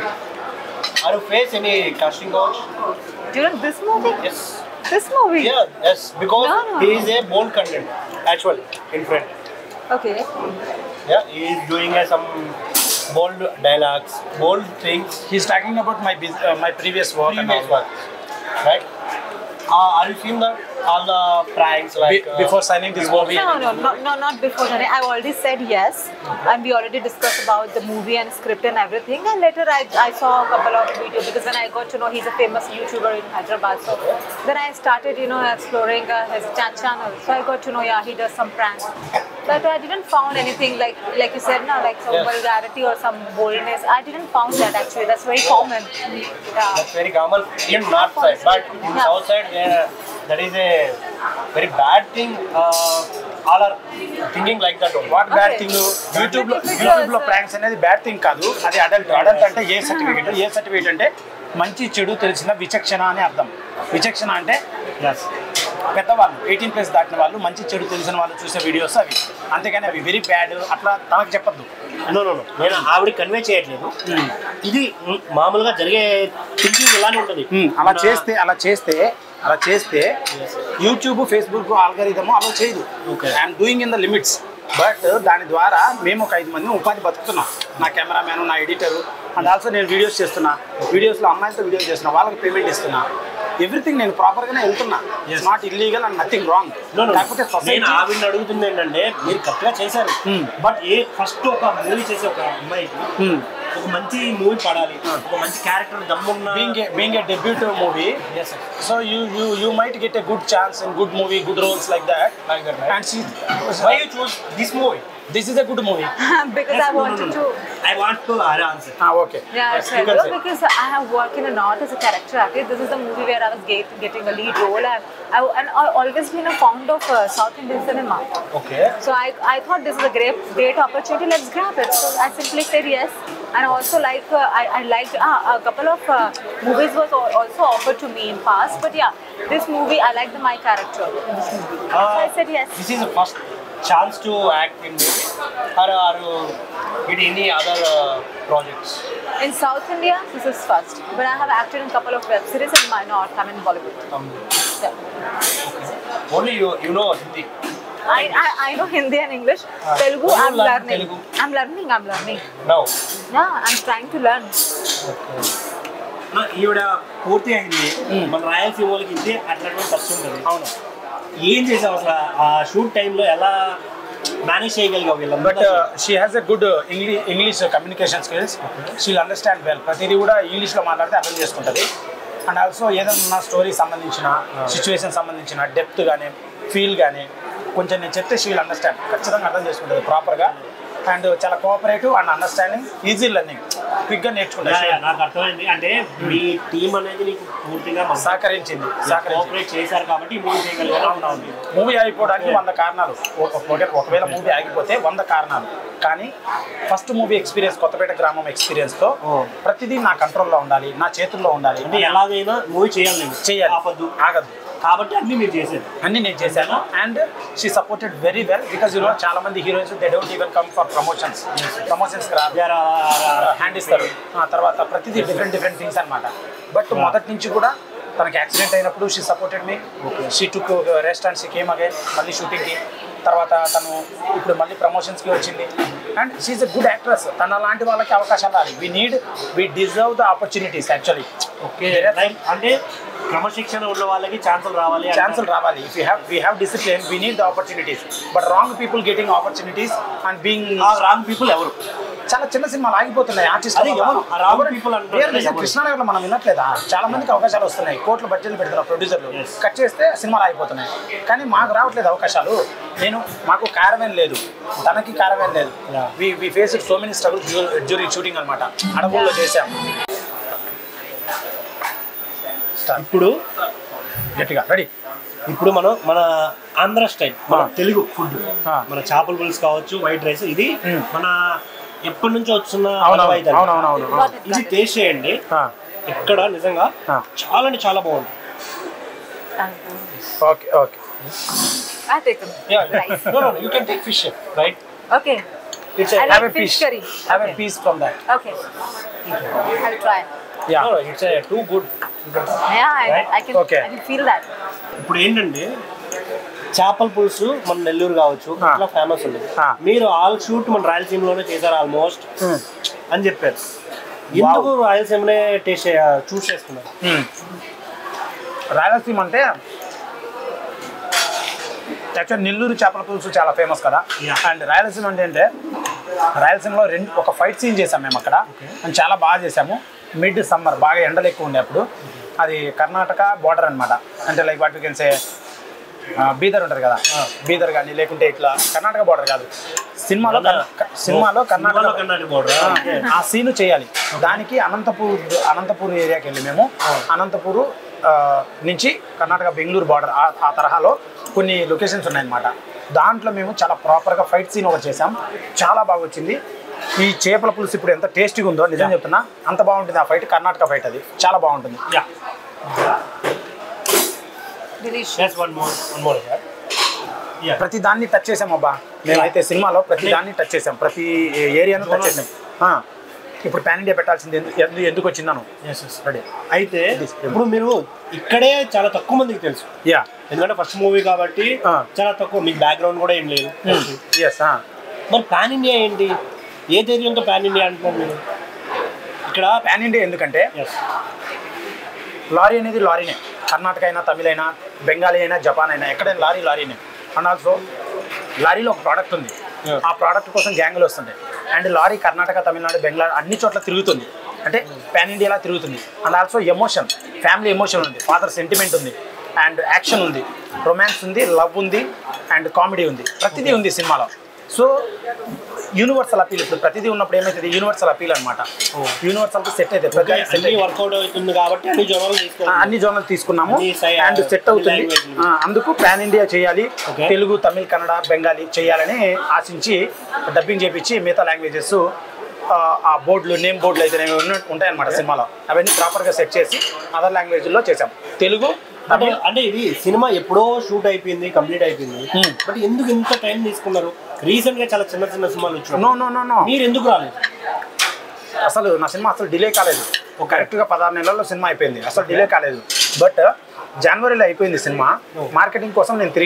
are you face any casting couch During this movie? yes This movie? yeah yes because No, no. he is a bold content actually in front Okay. yeah he is doing a, some bold dialogues bold things He's talking about my bus- uh, my previous work and previous all. work right uh, are you seen that all the pranks like Be- uh, before signing this movie. No, no, no, no, not before that. I already said yes, and we already discussed about the movie and script and everything. And later, I, I saw a couple of videos because when I got to know he's a famous YouTuber in Hyderabad, so then I started, you know, exploring uh, his chat channel. So I got to know, yeah, he does some pranks. But I didn't found anything like, like you said, now, like some Yes. vulgarity or some boldness. I didn't found that actually. That's very common. Yeah. That's very common in north side, but in Yeah. south side, there, that is a very bad thing. Uh, all are thinking like that only. What bad Okay. Thing YouTube లో But if it YouTube లో was, uh, pranks అనేది bad thing కాదు అది adult adult అంటే ఏ certificate A certificate అంటే మంచి చెడు తెలిసిన విచక్షణ అని అర్థం విచక్షణ అంటే Yes. పెద్దవాళ్ళు ఎయిటీన్ ప్లస్ దాటిన వాళ్ళు మంచి చెడు తెలిసిన వాళ్ళు చూసే వీడియోస్ అవి అంతేగాని అవి వెరీ బ్యాడ్ అట్లా తనకు చెప్పద్దు No, no, no. నేను ఆవిడ కన్వే చేయట్లేదు ఇది మ్, మామూలుగా జరిగే థింకింగ్ ఇలానే ఉంటుంది అలా మన- చేస్తే అలా చేస్తే అలా చేస్తే యూట్యూబ్ ఫేస్బుక్ ఆల్గరిథమ్ అలా చేయదు Okay. I'm doing in the limits but దాని ద్వారా మేము ఒక ఐదు మంది ఉపాధి బతుకుతున్నాం నా కెమెరామ్యాన్ నా ఎడిటరు అండ్ ఆల్సో నేను వీడియోస్ చేస్తున్నా వీడియోస్లో అమ్మాయిలతో వీడియోస్ చేస్తున్నా వాళ్ళకి పేమెంట్ ఇస్తున్నా ఎవ్రీథింగ్ నేను ప్రాపర్గానే వెళ్తున్నా Yes. Not illegal and nothing wrong No, no. కాకపోతే నేను సొసైటీ ఆవిడని అడుగుతుంది ఏంటంటే మీరు కరెక్ట్గా చేశారు Hmm. బట్ ఏ ఫస్ట్ ఒక మూవీ చేసే ఒక అమ్మాయికి ఒక మంచి మూవీ పడాలి ఒక మంచి క్యారెక్టర్ దమ్మున్న being being a debut movie Yes, sir. So you you you might get a good chance in good movie good roles like that Like that, right? And why you choose this movie this is a good movie because I wanted to. I want to answer okay Yeah, Yes, it's you can right. say. because I have worked in a North as a character artist. This is the movie where I was get, getting a lead role, and I and I always been a fond of uh, South Indian cinema. Okay So I, I thought this is a great great opportunity. Let's grab it. So I simply said yes, and also like uh, I, I liked ah, a couple of uh, movies was al- also offered to me in past, but yeah, this movie I liked my character in this movie. so I said yes. This is first chance to act in movie or or it any other projects In South India, this is first, but I have acted in a couple of web series in my North. I'm in Bollywood. Yeah. Only you you know Hindi I, I, I know Hindi and English. Telugu, you I'm learn learning. Telugu? I'm learning, I'm learning. No Yeah, I'm trying to learn. ఈవిడ పూర్తి అయింది మన రాయలసీమ వాళ్ళకి ఇంతే అట్లాంటి ఖర్చు ఉంటుంది అవును ఏం చేసావు అసలు ఆ షూట్ టైంలో ఎలా మేనేజ్ చేయగలిగావు బట్ వీళ్ళందరూ she has a good English English communication skills she'll understand well ప్రతిదీ కూడా ఇంగ్లీష్లో మాట్లాడితే అర్థం చేసుకుంటుంది అండ్ ఆల్సో ఏదైనా స్టోరీ సంబంధించిన సిచ్యువేషన్ సంబంధించిన డెప్త్ కానీ ఫీల్ కానీ కొంచెం నేను చెప్తే షీల్ అండర్స్టాండ్ ఖచ్చితంగా అర్థం చేసుకుంటుంది ప్రాపర్గా అండ్ చాలా cooperative and understanding easy learning క్విక్గా నేర్చుకుంటుంది నాకు అర్థమైంది అంటే మీ టీం అనేది నీకు పూర్తిగా సహకరించింది సహకరించింది కోఆపరేట్ చేశారు కాబట్టి మూవీ చేయగలిగారు అవునవును మూవీ ఆగిపోవడానికి వంద కారణాలు ఒక- ఒక- ఒకవేళ మూవీ ఆగిపోతే వంద కారణాలు కానీ ఫస్ట్ మూవీ ఎక్స్పీరియన్స్ కొత్తపేట గ్రామం ఎక్స్పీరియన్స్తో ప్రతిదీ నా కంట్రోల్లో ఉండాలి నా చేతుల్లో ఉండాలి అంటే ఎలాగైనా మూవీ చేయాలి నేను చేయాలి ఆపద్దు ఆగద్దు కాబట్టి అన్ని మీరు చేసేది అన్ని నేను చేశాను and she supported very well because you know చాలా మంది heroines they don't even come for promotions promotions రాదు హ్యాండ్ ఇస్తారు ఆ తర్వాత ప్రతిదీ డిఫరెంట్ డిఫరెంట్ థింగ్స్ అన్నమాట బట్ మొదటి నుంచి కూడా తనకి యాక్సిడెంట్ అయినప్పుడు she supported me she took rest and she came again మళ్ళీ షూటింగ్కి తర్వాత తను ఇప్పుడు మళ్ళీ ప్రమోషన్స్కి వచ్చింది and she's a good actress తన లాంటి వాళ్ళకి అవకాశాలు రాలి we need we deserve the opportunities actually okay like అంటే క్రమశిక్షణ ఉన్న వాళ్ళకి ఛాన్సులు రావాలి ఛాన్సులు రావాలి if you have we have discipline we need the opportunities but wrong people getting opportunities and being ఆ రాంగ్ పీపుల్ ఎవరు చాలా చిన్న సినిమాలు ఆగిపోతున్నాయి ఆర్టిస్ట్ అదే ఎవరు? ఆ wrong people అంటున్నారు. ఎవరు? కృష్ణానగర్లో మనం వినట్లేదా చాలా మందికి అవకాశాలు వస్తున్నాయి కోట్ల బడ్జెట్లు పెడుతున్నారు ప్రొడ్యూసర్లు Yes. కట్ చేస్తే సినిమాలు ఆగిపోతున్నాయి కానీ మాకు రావట్లేదు అవకాశాలు నేను మాకు కారవేన్ లేదు తనకి కారవేన్ లేదు Yeah. We we face so many struggle during shooting అనమాట అడవుల్లో చేసాం ఇప్పుడు గట్టిగా రెడీ ఇప్పుడు మనం మన ఆంధ్ర స్టైల్ మన ఆ. తెలుగు ఫుడ్ ఆ. మన చేపల పులుసు కావచ్చు వైట్ రైస్ ఇది మ్మ్. మన ఎప్పటి నుంచో వస్తున్న అవునవును ఆనవాయితీ అండి. అవునవును Got it, ఇది got it. టేస్ట్ చేయండి ఇక్కడ నిజంగా ఆ. చాలా అంటే చాలా బాగుంది Thank you. Okay okay I take them. Rice. You can take fish right Okay. It's I have like a fish piece curry. Have a Okay. Piece from that Okay. I'll try. Yeah it's too good Yeah, I, Right? I can. Okay. I can feel that. ఇప్పుడు ఏంటంటే చేపల పులుసు మన నెల్లూరు కావచ్చు ఆ. ఇట్లా famous ఉంది ఆ. మీరు ఆల్ షూట్ మన రాయలసీమలోనే చేశారు ఆల్మోస్ట్ అని చెప్పారు ఎందుకు రాయలసీమనే టేస్ట్ చూస్ చేసుకున్నారు రాయలసీమ అంటే యాక్చువల్ నెల్లూరు చేపల పులుసు చాలా ఫేమస్ కదా Yeah. అండ్ రాయలసీమ అంటే అంటే రాయలసీమలో రెండు ఒక ఫైట్ సీన్ చేసాం మేము అక్కడ అండ్ చాలా బాగా చేసాము మిడ్ సమ్మర్ బాగా ఎండలు ఎక్కువ ఉండే అప్పుడు అది కర్ణాటక బార్డర్ అన్నమాట అంటే like what can say Bidar ఉంటారు కదా బీదర్ కానీ లేకుంటే ఇట్లా కర్ణాటక బార్డర్ కాదు సినిమాలో కర్ణ- క- సినిమాలో కర్ణాటక సినిమాలో కర్ణాటక border. ఆ, Okay. ఆ సీను చేయాలి దానికి అనంతపూర్ అనంతపూర్ ఏరియాకి వెళ్ళి మేము అనంతపూరు ఆ, నుంచి కర్ణాటక బెంగళూరు బార్డర్ ఆ తరహాలో కొన్ని లొకేషన్స్ ఉన్నాయన్నమాట దాంట్లో మేము చాలా ప్రాపర్గా ఫైట్ సీన్ ఒకటి చేసాం చాలా బాగా వచ్చింది ఈ చేపల పులుసు ఇప్పుడు ఎంత టేస్టీగా ఉందో నిజం చెప్తున్నా అంత బాగుంటుంది ఆ ఫైట్ కర్ణాటక ఫైట్ అది చాలా బాగుంటుంది yeah Delicious. Yes, one more, one more. Yeah. Yeah. ప్రతి దాన్ని టచ్ చేసాం అబ్బా మేమైతే సినిమాలో ప్రతి దాన్ని టచ్ చేసాం ప్రతి ఏరియాను టచ్ చేసాం ఆ, ఇప్పుడు పాన్ ఇండియా పెట్టాల్సింది ఎందు- ఎందు- ఎందుకు వచ్చిందాను Yes, yes. రెడీ అయితే ఇప్పుడు మీరు ఇక్కడే చాలా తక్కువ మందికి తెలుసు యా ఎందుకంటే ఫస్ట్ మూవీ కాబట్టి ఆ. చాలా తక్కువ మీకు బ్యాక్గ్రౌండ్ కూడా ఏం లేదు ఎస్ మరి పాన్ ఇండియా ఏంటి ఏ ధైర్యంతో పాన్ ఇండియా అంటున్నారు మీరు ఇక్కడ పాన్ ఇండియా ఎందుకంటే ఎస్ లారీ అనేది లారీనే కర్ణాటక అయినా తమిళ అయినా బెంగాలీ అయినా జపాన్ అయినా ఎక్కడైనా లారీ లారీనే అండ్ ఆల్సో లారీలో ఒక ప్రోడక్ట్ ఉంది Yeah. ఆ ప్రోడక్ట్ కోసం గ్యాంగులు వస్తుంటాయి అండ్ లారీ కర్ణాటక తమిళనాడు బెంగాల్ అన్ని చోట్ల తిరుగుతుంది అంటే పాన్ ఇండియాలా తిరుగుతుంది and also emotion family emotion ఉంది ఫాదర్ సెంటిమెంట్ ఉంది అండ్ యాక్షన్ ఉంది రొమాన్స్ ఉంది లవ్ ఉంది అండ్ కామెడీ ఉంది ప్రతిదీ ఉంది సినిమాలో సో యూనివర్సల్ అపీల్ ఇప్పుడు ప్రతిదీ ఉన్నప్పుడు ఏమవుతుంది యూనివర్సల్ అపీల్ అనమాట యూనివర్సల్కి సెట్ అయితే ప్రతి set అన్ని వర్కౌట్ అవుతుంది కాబట్టి అన్ని జనాలు ఆ, తీసుకోవాలి అన్ని జోన్లు తీసుకున్నాము అన్ని సై- అండ్ సెట్ అవుతుంది అన్ని language లు. ఆ, అందుకు పాన్ ఇండియా చేయాలి Okay. తెలుగు తమిళ్ కన్నడ బెంగాలీ చేయాలని ఆశించి డబ్బింగ్ చేపించి మిగతా లాంగ్వేజెస్ ఆ బోర్డులు నేమ్ బోర్డులు అయితే ఉంటాయన్నమాట సినిమాలో అవన్నీ ప్రాపర్గా సెట్ చేసి అదర్ లాంగ్వేజ్లో చేసాం తెలుగు అంటే తమిళ్ అంటే ఇది సినిమా ఎప్పుడో షూట్ అయిపోయింది కంప్లీట్ అయిపోయింది Hmm. బట్ ఎందుకు ఇంత టైం తీసుకున్నారు రీసెంట్ గా చాలా చిన్న చిన్న సినిమాలు నో వచ్చినాయి నో నో నో మీరు ఎందుకు రాలేదు అసలు నా సినిమా అసలు డిలే కాలేదు కరెక్ట్గా పదహారు నెలల్లో సినిమా అయిపోయింది అసలు డిలే కాలేదు బట్ జనవరిలో అయిపోయింది సినిమా మార్కెటింగ్ కోసం నేను తిరిగాను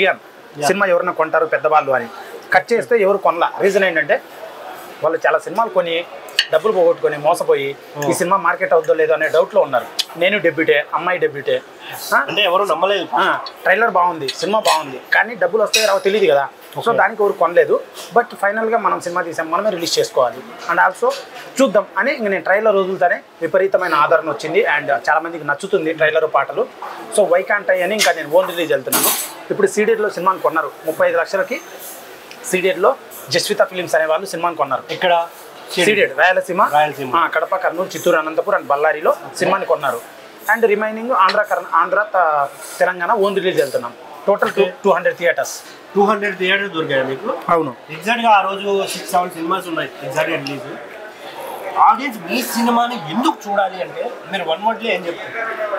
సినిమా ఎవరైనా కొంటారు పెద్దవాళ్ళు అని కట్ చేస్తే ఎవరు కొనలా రీజన్ ఏంటంటే వాళ్ళు చాలా సినిమాలు కొని డబ్బులు పోగొట్టుకొని మోసపోయి ఈ సినిమా మార్కెట్ అవుద్దో లేదో అనే డౌట్లో ఉన్నారు నేను డెబ్యూటే అమ్మాయి డెబ్యూటే ఆ? అంటే ఎవరు నమ్మలేదు ఆ, ట్రైలర్ బాగుంది సినిమా బాగుంది కానీ డబ్బులు వస్తాయో రావో తెలియదు కదా సో దానికి ఎవరు కొనలేదు బట్ ఫైనల్గా మనం సినిమా తీసాం మనమే రిలీజ్ చేసుకోవాలి అండ్ ఆల్సో చూద్దాం అని ఇంక నేను ట్రైలర్ వదులుతానే విపరీతమైన ఆదరణ వచ్చింది అండ్ చాలా మందికి నచ్చుతుంది ట్రైలర్ పాటలు సో వైకాంట్ అని ఇంకా నేను ఓన్ రిలీజ్ వెళ్తున్నాను ఇప్పుడు సీడెడ్లో సినిమాని కొన్నారు ముప్పై ఐదు లక్షలకి సీడెడ్లో జస్విత ఫిలిమ్స్ అనే వాళ్ళు సినిమాని కొన్నారు ఇక్కడ సీడెడ్ రాయలసీమ రాయలసీమ. ఆ, కడప కర్నూలు చిత్తూరు అనంతపురం అండ్ బళ్ళారిలో సినిమాని కొన్నారు అండ్ రిమైనింగ్ ఆంధ్ర కర్ణ ఆంధ్ర త- తెలంగాణ ఓన్ రిలీజ్ వెళ్తున్నాం total two two hundred theatres two hundred theatres దొరికాయి మీకు అవును ఎగ్జాక్ట్ గా ఆ రోజు సిక్స్ సెవెన్ సినిమాస్ ఉన్నాయి ఎగ్జాక్ట్ గా రిలీజ్ ఆడియన్స్ మీ సినిమాని ఎందుకు చూడాలి అంటే మీరు వన్ వర్డ్ లో ఏం చెప్తారు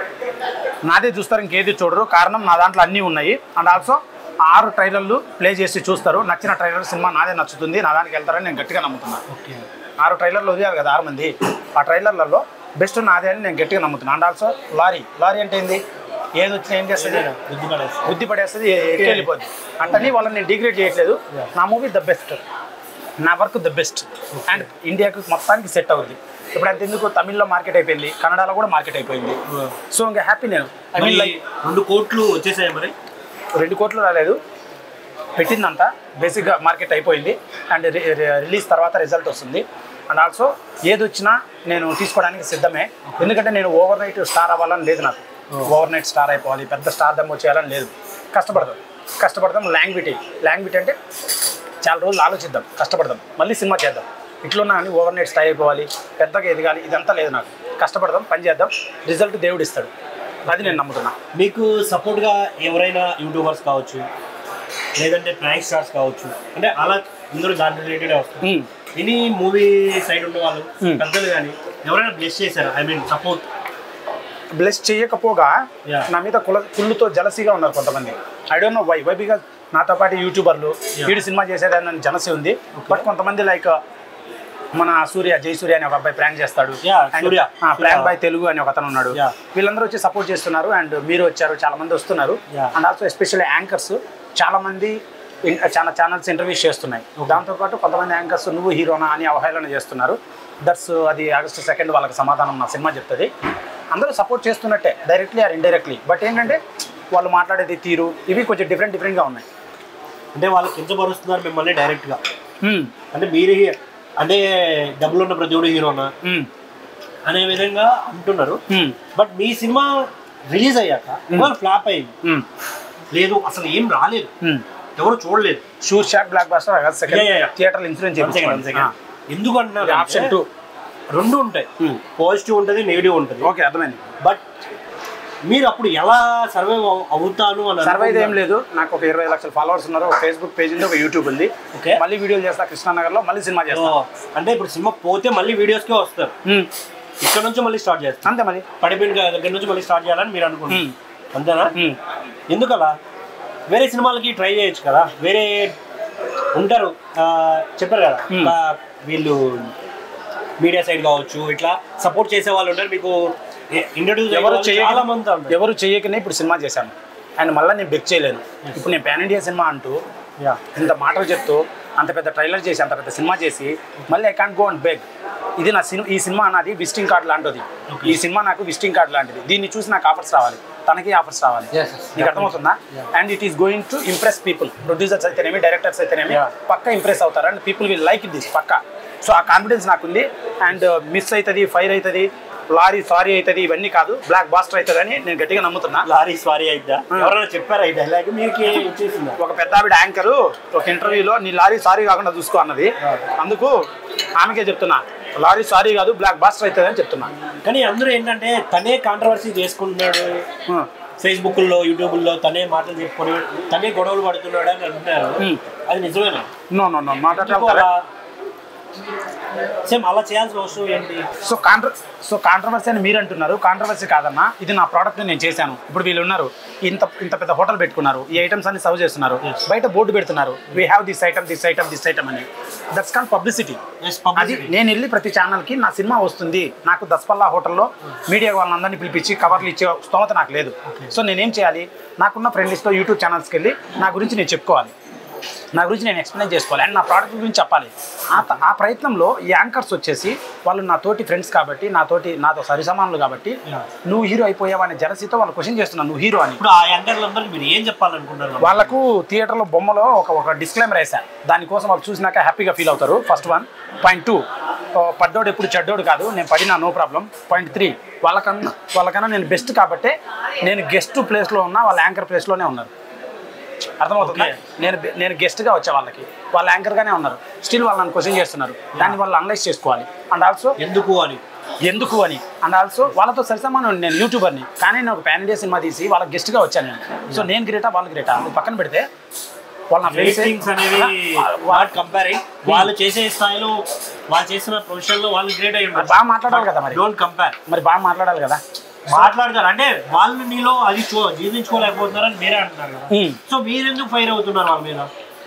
నాదే చూస్తారు ఇంకేది చూడరు కారణం నా దాంట్లో అన్నీ ఉన్నాయి అండ్ ఆల్సో ఆరు ట్రైలర్లు ప్లే చేసి చూస్తారు నచ్చిన ట్రైలర్ సినిమా నాదే నచ్చుతుంది నా దానికి వెళ్తారని నేను గట్టిగా నమ్ముతున్నాను ఓకే ఆరు ట్రైలర్లు వదిలేరు కదా ఆరు మంది ఆ ట్రైలర్లలో బెస్ట్ నాదే అని నేను గట్టిగా నమ్ముతున్నాను అండ్ ఆల్సో లారీ లారీ అంటే ఏంది ఏది వచ్చినా ఏం చేస్తుంది బుద్ధి పడేసి బుద్ధి పడేస్తుంది ఎక్కి వెళ్ళిపోద్ది అట్టని వాళ్ళని నేను డిగ్రేడ్ చేయట్లేదు నా మూవీ ద బెస్ట్ నా వర్క్ ద బెస్ట్ అండ్ ఇండియాకి మొత్తానికి సెట్ అవుద్ది ఇప్పుడు అంత ఎందుకు తమిళ్లో మార్కెట్ అయిపోయింది కన్నడలో కూడా మార్కెట్ అయిపోయింది సో ఇంకా హ్యాపీ నేను ఐ మీన్ మరి లైక్ రెండు కోట్లు వచ్చేసాయి మరి రెండు కోట్లు రాలేదు పెట్టిందంతా బేసిక్గా మార్కెట్ అయిపోయింది అండ్ రిలీజ్ తర్వాత రిజల్ట్ వస్తుంది అండ్ ఆల్సో ఏది వచ్చినా నేను తీసుకోవడానికి సిద్ధమే ఎందుకంటే నేను ఓవర్ నైట్ స్టార్ అవ్వాలని లేదు నాకు ఓవర్ నైట్ స్టార్ అయిపోవాలి పెద్ద స్టార్ దమ్ వచ్చేయాలని లేదు కష్టపడదాం కష్టపడదాం లాంగ్విటీ లాంగ్విటీ అంటే చాలా రోజులు ఆలోచిద్దాం కష్టపడదాం మళ్ళీ సినిమా చేద్దాం ఇట్లున్నా అని ఓవర్ నైట్ స్టార్ అయిపోవాలి పెద్దగా ఎదగాలి ఇదంతా లేదు నాకు కష్టపడదాం పని చేద్దాం రిజల్ట్ దేవుడు ఇస్తాడు అది నేను నమ్ముతున్నా మీకు సపోర్ట్గా ఎవరైనా యూట్యూబర్స్ కావచ్చు లేదంటే ప్రాంక్ స్టార్స్ కావచ్చు అంటే అలా అందరూ దాని రిలేటెడ్ వస్తారు మ్మ్. ఎనీ మూవీ సైడ్ ఉన్న వాళ్ళు Hmm. పెద్దలు కానీ ఎవరైనా బ్లెస్ చేశారు ఐ మీన్ సపోర్ట్ బ్లెస్ చేయకపోగా Yeah. నా మీద కుల కుళ్ళుతో జలసీగా ఉన్నారు కొంతమంది I don't know why why because నాతో పాటు యూట్యూబర్లు Yeah. వీడు సినిమా చేసేదాన్ని జలసి ఉంది బట్ కొంతమంది లైక్ మన సూర్య జై సూర్య అనే ఒక అబ్బాయి ప్రాంక్ చేస్తాడు Yeah, సూర్య. ప్రాంక్ సూర్య. బాయ్ తెలుగు అని ఒక అతను ఉన్నాడు Yeah. వీళ్ళందరూ వచ్చి సపోర్ట్ చేస్తున్నారు అండ్ మీరు వచ్చారు చాలా మంది వస్తున్నారు Yeah. And also especially anchors చాలా మంది ఇన్- చాలా ఛానల్స్ ఇంటర్వ్యూస్ చేస్తున్నాయి దాంతోపాటు కొంతమంది యాంకర్స్ నువ్వు హీరోనా అని అవహేళన చేస్తున్నారు దట్స్ అది ఆగస్ట్ సెకండ్ వాళ్ళకి సమాధానం నా సినిమా చెప్తుంది అందరూ సపోర్ట్ చేస్తున్నట్టే డైరెక్ట్లీ ఆర్ ఇండైరెక్ట్లీ బట్ ఏంటంటే వాళ్ళు మాట్లాడేది తీరు ఇవి కొంచెం డిఫరెంట్ డిఫరెంట్గా ఉన్నాయి అంటే వాళ్ళు కించపరుస్తున్నారు మిమ్మల్ని డైరెక్ట్గా మ్మ్. అంటే మీరు అంటే డబ్బులు ఉన్న ప్రతి ఒడు హీరోనా మ్మ్. అనే విధంగా అంటున్నారు మ్మ్. బట్ మీ సినిమా రిలీజ్ అయ్యాక ఇవాళ ఫ్లాప్ అయింది మ్మ్. లేదు అసలు ఏం రాలేదు మ్మ్. ఎవరు చూడలేదు sure shot blockbuster August Yeah, yeah, second yeah. Theatre insurance One second, one second. ఎందుకు అంటున్నారు ఆప్షన్ అంటే టూ రెండు ఉంటాయి Hmm. పాజిటివ్ ఉంటుంది నెగిటివ్ ఉంటుంది ఓకే అర్థమైంది బట్ మీరు అప్పుడు ఎలా సర్వే అవుతాను అని సర్వే ఏం అనుకున్నారు? లేదు నాకు ఒక ఇరవై లక్షల ఫాలోవర్స్ ఉన్నారు ఒక ఫేస్బుక్ పేజ్ ఉంది ఒక యూట్యూబ్ ఉంది Okay. మళ్ళీ వీడియోలు చేస్తా కృష్ణానగర్ లో మళ్ళీ సినిమా ఓ, చేస్తా అంటే ఇప్పుడు సినిమా పోతే మళ్ళీ వీడియోస్కే వస్తారు మ్మ్. ఇక్కడ నుంచి మళ్ళీ స్టార్ట్ చేస్తారు అంతే మరి పడిపోయిన దగ్గర నుంచి మళ్ళీ స్టార్ట్ చేయాలని మీరు అనుకుంటున్నారు Hmm. అంతేనా మ్మ్. ఎందుకు అలా వేరే సినిమాలకి ట్రై చేయొచ్చు కదా వేరే ఉంటారు ఆ, చెప్పారు కదా Hmm. ఆ, వీళ్ళు మీడియా సైడ్ కావచ్చు ఇట్లా సపోర్ట్ చేసే వాళ్ళు ఉంటారు మీకు ఇంట్రడ్యూస్ ఎవరు చాలా చేయక మంది ఉంటారు ఎవరు చేయకనే ఇప్పుడు సినిమా చేశాను అండ్ మళ్ళీ నేను బెక్ చేయలేను ఇప్పుడు నేను పాన్ ఇండియా సినిమా అంటూ యా ఇంత మాటలు చెప్తూ అంత పెద్ద ట్రైలర్ చేసి అంత పెద్ద సినిమా చేసి మళ్ళీ I can't go and beg ఇది నా సినిమా ఈ సినిమా నాది విజిటింగ్ కార్డ్ లాంటిది ఈ సినిమా నాకు విజిటింగ్ కార్డ్ లాంటిది దీన్ని చూసి నాకు ఆఫర్స్ రావాలి తనకి ఆఫర్స్ రావాలి Yes, yes. నీకు అర్థమవుతుందా and it is going to impress people producers అయితేనేమి డైరెక్టర్స్ అయితేనేమి Yeah. పక్క ఇంప్రెస్ అవుతారు and people will like this పక్క సో ఆ కాన్ఫిడెన్స్ నాకుంది అండ్ మిస్ అవుతుంది ఫైర్ అవుతుంది లారీ సారీ అవుతుంది ఇవన్నీ కాదు బ్లాక్ బాస్టర్ అవుతుంది అని నేను గట్టిగా నమ్ముతున్నా లారీ స్వారీ అయిద్దా ఎవరైనా చెప్పారా ఈ డైలాగ్ మీకు వచ్చేసిందా ఒక పెద్ద ఆవిడ యాంకర్ ఒక ఇంటర్వ్యూలో నీ లారీ సారీ కాకుండా చూసుకో అన్నది అందుకు ఆమెకే చెప్తున్నా లారీ సారీ కాదు బ్లాక్ బాస్టర్ అవుతుంది అని చెప్తున్నా కానీ అందరూ ఏంటంటే తనే కాంట్రవర్సీ చేసుకుంటున్నాడు Hmm. ఫేస్బుక్లో యూట్యూబ్లో తనే మాటలు చెప్పుకొని తనే గొడవలు పడుతున్నాడు అని అంటున్నారు Hmm. అది నిజమేనా no no no not at ఎందుకు అలా? సేమ్ అలా చేయాల్సిన అవసరం ఏంటి సో కాంట్ర సో కాంట్రవర్సీ అని మీరు అంటున్నారు కాంట్రవర్సీ కాదన్నా ఇది నా ప్రోడక్ట్ నేను చేశాను ఇప్పుడు వీళ్ళు ఉన్నారు ఇంత ఇంత పెద్ద హోటల్ పెట్టుకున్నారు ఈ ఐటమ్స్ అన్ని సర్వ్ చేస్తున్నారు బయట బోర్డు పెడుతున్నారు we have this item this item this item అని దట్స్ కాల్ పబ్లిసిటీ Yes, అది publicity. నేను వెళ్ళి ప్రతి ఛానల్కి నా సినిమా వస్తుంది నాకు దస్పల్లా హోటల్లో మీడియా వాళ్ళందరినీ పిలిపించి కవర్లు ఇచ్చే స్తోమత నాకు లేదు సో నేనేం చేయాలి నాకున్న ఫ్రెండ్ లిస్ట్లో యూట్యూబ్ ఛానల్స్కి వెళ్ళి నా గురించి నేను చెప్పుకోవాలి నా గురించి నేను ఎక్స్ప్లెయిన్ చేసుకోవాలి అండ్ నా ప్రోడక్ట్ గురించి చెప్పాలి ఆ త- ఆ ప్రయత్నంలో ఈ యాంకర్స్ వచ్చేసి వాళ్ళు నా తోటి ఫ్రెండ్స్ కాబట్టి నా తోటి నాతో సరిసమానులు కాబట్టి నువ్వు హీరో అయిపోయావా అనే జలసీతో వాళ్ళు క్వశ్చన్ చేస్తున్నాను నువ్వు హీరో అని ఇప్పుడు ఆ యంగర్లందరికీ మీరు ఏం చెప్పాలనుకుంటారు వాళ్ళకు థియేటర్లో బొమ్మలో ఒక ఒక డిస్క్లైమర్ వేశాను దానికోసం వాళ్ళు చూసినాక హ్యాపీగా ఫీల్ అవుతారు ఫస్ట్ వన్ పాయింట్ టూ పడ్డోడు ఎప్పుడు చెడ్డోడు కాదు నేను పడినా నో ప్రాబ్లం పాయింట్ త్రీ వాళ్ళకన్నా వాళ్ళకన్నా నేను బెస్ట్ కాబట్టే నేను గెస్ట్ ప్లేస్లో ఉన్నా వాళ్ళ యాంకర్ ప్లేస్లోనే ఉన్నారు అర్థమవుతుందా Okay. నేను నేను గెస్ట్గా వచ్చే వాళ్ళకి వాళ్ళు యాంకర్గానే ఉన్నారు స్టిల్ వాళ్ళు నన్ను క్వశ్చన్ చేస్తున్నారు దాన్ని వాళ్ళు అనలైజ్ చేసుకోవాలి అండ్ ఆల్సో ఎందుకు అని ఎందుకు అని అండ్ ఆల్సో వాళ్ళతో సరిసమానం నేను యూట్యూబర్ని కానీ నేను ఒక పాన్ ఇండియా సినిమా తీసి వాళ్ళ గెస్ట్గా వచ్చాను నేను సో నేను గ్రేటా వాళ్ళు గ్రేటా అది పక్కన పెడితే వాళ్ళ నా friends ఏ- రేటింగ్స్ అనేవి వాట్ కంపేరింగ్ వాళ్ళు చేసే స్థాయిలో వాళ్ళు చేసిన ప్రొఫెషన్ లో వాళ్ళు గ్రేట్ అయ్యి మరి బాగా మాట్లాడాలి కదా మరి. డోంట్ కంపేర్ మరి బాగా మాట్లాడాలి కదా మాట్లాడతారు అంటే వాళ్ళు నీలో అది చూ జీర్ణించుకోలేకపోతున్నారని మీరే అంటున్నారు కదా Hmm. సో మీరెందుకు ఫైర్ అవుతున్నారు వాళ్ళ మీద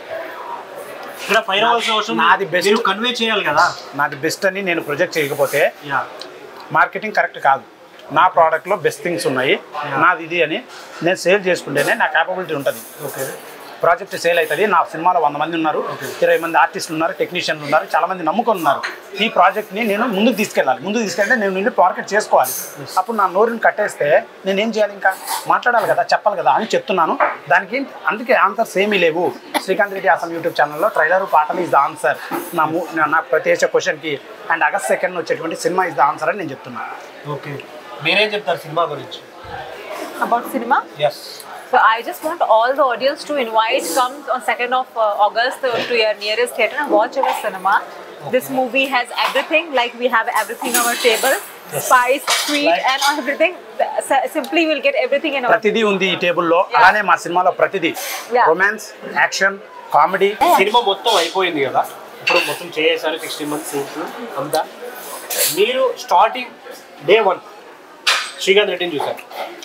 ఇక్కడ ఫైర్ అవ్వాల్సిన అవసరం నాది best. మీరు కన్వే చేయాలి కదా నాది బెస్ట్ అని నేను ప్రొజెక్ట్ చేయకపోతే యా మార్కెటింగ్ కరెక్ట్ కాదు నా ప్రోడక్ట్లో బెస్ట్ థింగ్స్ ఉన్నాయి నాది ఇది అని నేను సేల్ చేసుకుంటేనే నా క్యాపబిలిటీ ఉంటుంది ఓకే ప్రాజెక్ట్ సేల్ అవుతుంది నా సినిమాలో వంద మంది ఉన్నారు ఇరవై మంది ఆర్టిస్టులు ఉన్నారు టెక్నీషియన్లు ఉన్నారు చాలా మంది నమ్ముకొని ఉన్నారు ఈ ప్రాజెక్ట్ని నేను ముందుకు తీసుకెళ్ళాలి ముందుకు తీసుకెళ్తే నేను నిన్ను మార్కెట్ చేసుకోవాలి అప్పుడు నా నోరుని కట్టేస్తే నేను ఏం చేయాలి ఇంకా మాట్లాడాలి కదా చెప్పాలి కదా అని చెప్తున్నాను దానికి అందుకే ఆన్సర్స్ ఏమీ లేవు శ్రీకాంత్ రెడ్డి అసలు యూట్యూబ్ ఛానల్లో ట్రైలర్ పాటలు ఇస్ ద ఆన్సర్ నా మూ నా- నాకు ప్రతి వేసే క్వశ్చన్కి అండ్ ఆగస్ట్ సెకండ్ వచ్చేటువంటి సినిమా ఇస్ ద ఆన్సర్ అని నేను చెప్తున్నాను ఓకే మీరేం చెప్తారు సినిమా గురించి About cinema? Yes So I just want all the audience to invite, come on 2nd of uh, August uh, to your nearest theatre and watch our cinema. This movie has everything, like we have everything on our table. Spice, sweet, Like- and everything. S- Simply, we'll get everything in our ప్రతిదీ ఉంది ఈ టేబుల్లో అలానే మా సినిమాలో ప్రతిదీ Yeah. Romance action comedy సినిమా మొత్తం అయిపోయింది కదా ఇప్పుడు మొత్తం చేసేసారు సిక్స్టీన్ మంత్స్ సీన్స్ అంతా మీరు స్టార్టింగ్ డే వన్ శ్రీకాంత్ రెడ్డిని చూసారు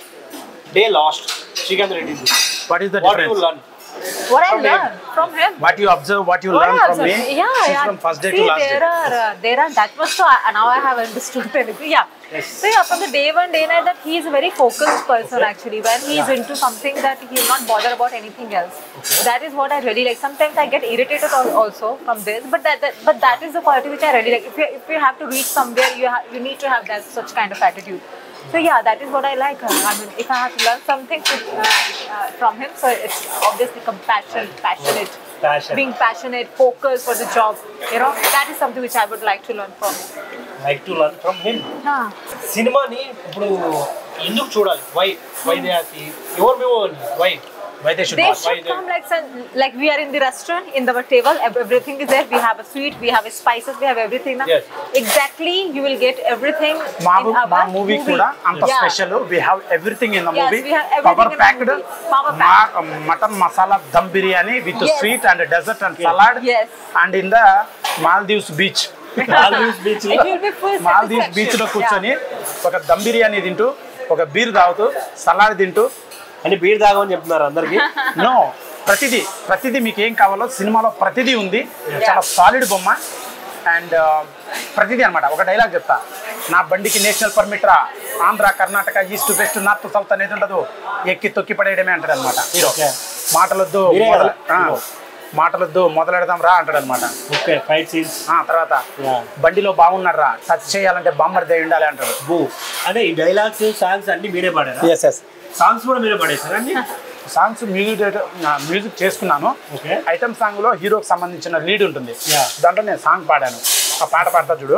డే లాస్ట్ శ్రీకాంత్ రెడ్డిని చూసారు what is the what you difference learn What I From him. learned from him. what you observe, what you What learn I from me, observed. Yeah, she's yeah. from first day See, to last there day. are uh, there are that much. So I, now I have understood everything. Yeah. Yes. So yeah, from the day one, day night, that he is a very focused person actually. When he is into something, that he will not bother about anything else. That is what I really like. Sometimes I get irritated al- also from this, but that, that but that is the quality which I really like. If you if you have to reach somewhere, you have you need to have that such kind of attitude. So yeah, that is what I like. Uh, I mean, if I have to learn something to, uh, uh, from him, so it's obviously compassion, passionate, Passion. being passionate, focused for the job. You know, that is something which I would like to learn from him. Like to learn from him Yeah. సినిమాని ఇప్పుడు ఎందుకు చూడాలి why why they ఎవరు మేము why Why they should They watch? Why should they- come like some, like we are in the restaurant in our table. ev- Everything is there. We have a sweet. We have a spices. We have everything. Now. Yes. Exactly. You will get everything మా in our మా movie కూడా అంత Yeah. Special we have everything in the Yes, మూవీ we have everything power in the packed movie. Power packed. Mutton masala dum biryani with Yes. Sweet and dessert and salad Yes. And in the Maldives beach Maldives beach It will be full Maldives satisfaction. Beach లో Yeah. కూర్చొని ఒక దమ్ బిర్యానీ తింటూ ఒక beer తాగుతూ salad తింటూ అని beer తాగమని చెప్తున్నారు అందరికి నో ప్రతిదీ ప్రతిదీ మీకు ఏం కావాలో సినిమాలో ప్రతిదీ ఉంది చాలా సాలిడ్ బొమ్మ అండ్ ప్రతిదీ అన్నమాట ఒక డైలాగ్ చెప్తా నా బండికి నేషనల్ పర్మిట్ రా Andhra Karnataka east west north south అనేది ఉండదు ఎక్కి తొక్కి పడేయడమే అంటాడు అనమాట హీరో Okay. మాటలొద్దు మీరే మొదల- కదా? ఆ, మాటలొద్దు మొదలెడదాం రా అంటాడు అనమాట ఓకే ఫైట్ సీన్స్ తర్వాత Yeah. బండిలో బాగున్నాడు రా టచ్ చేయాలంటే బాంబర్ దే ఉండాలి అంటాడు బూ అంటే ఈ డైలాగ్స్ సాంగ్స్ అన్ని మీరే పాడారా ఎస్ ఎస్ సాంగ్స్ కూడా మీరే పాడేశారా అండి సాంగ్స్ మ్యూజిక్ మ్యూజిక్ చేసుకున్నాను Okay. ఐటమ్ సాంగ్ లో హీరోకి సంబంధించిన లీడ్ ఉంటుంది Yeah. దాంట్లో నేను సాంగ్ పాడాను ఆ పాట పాడతా చూడు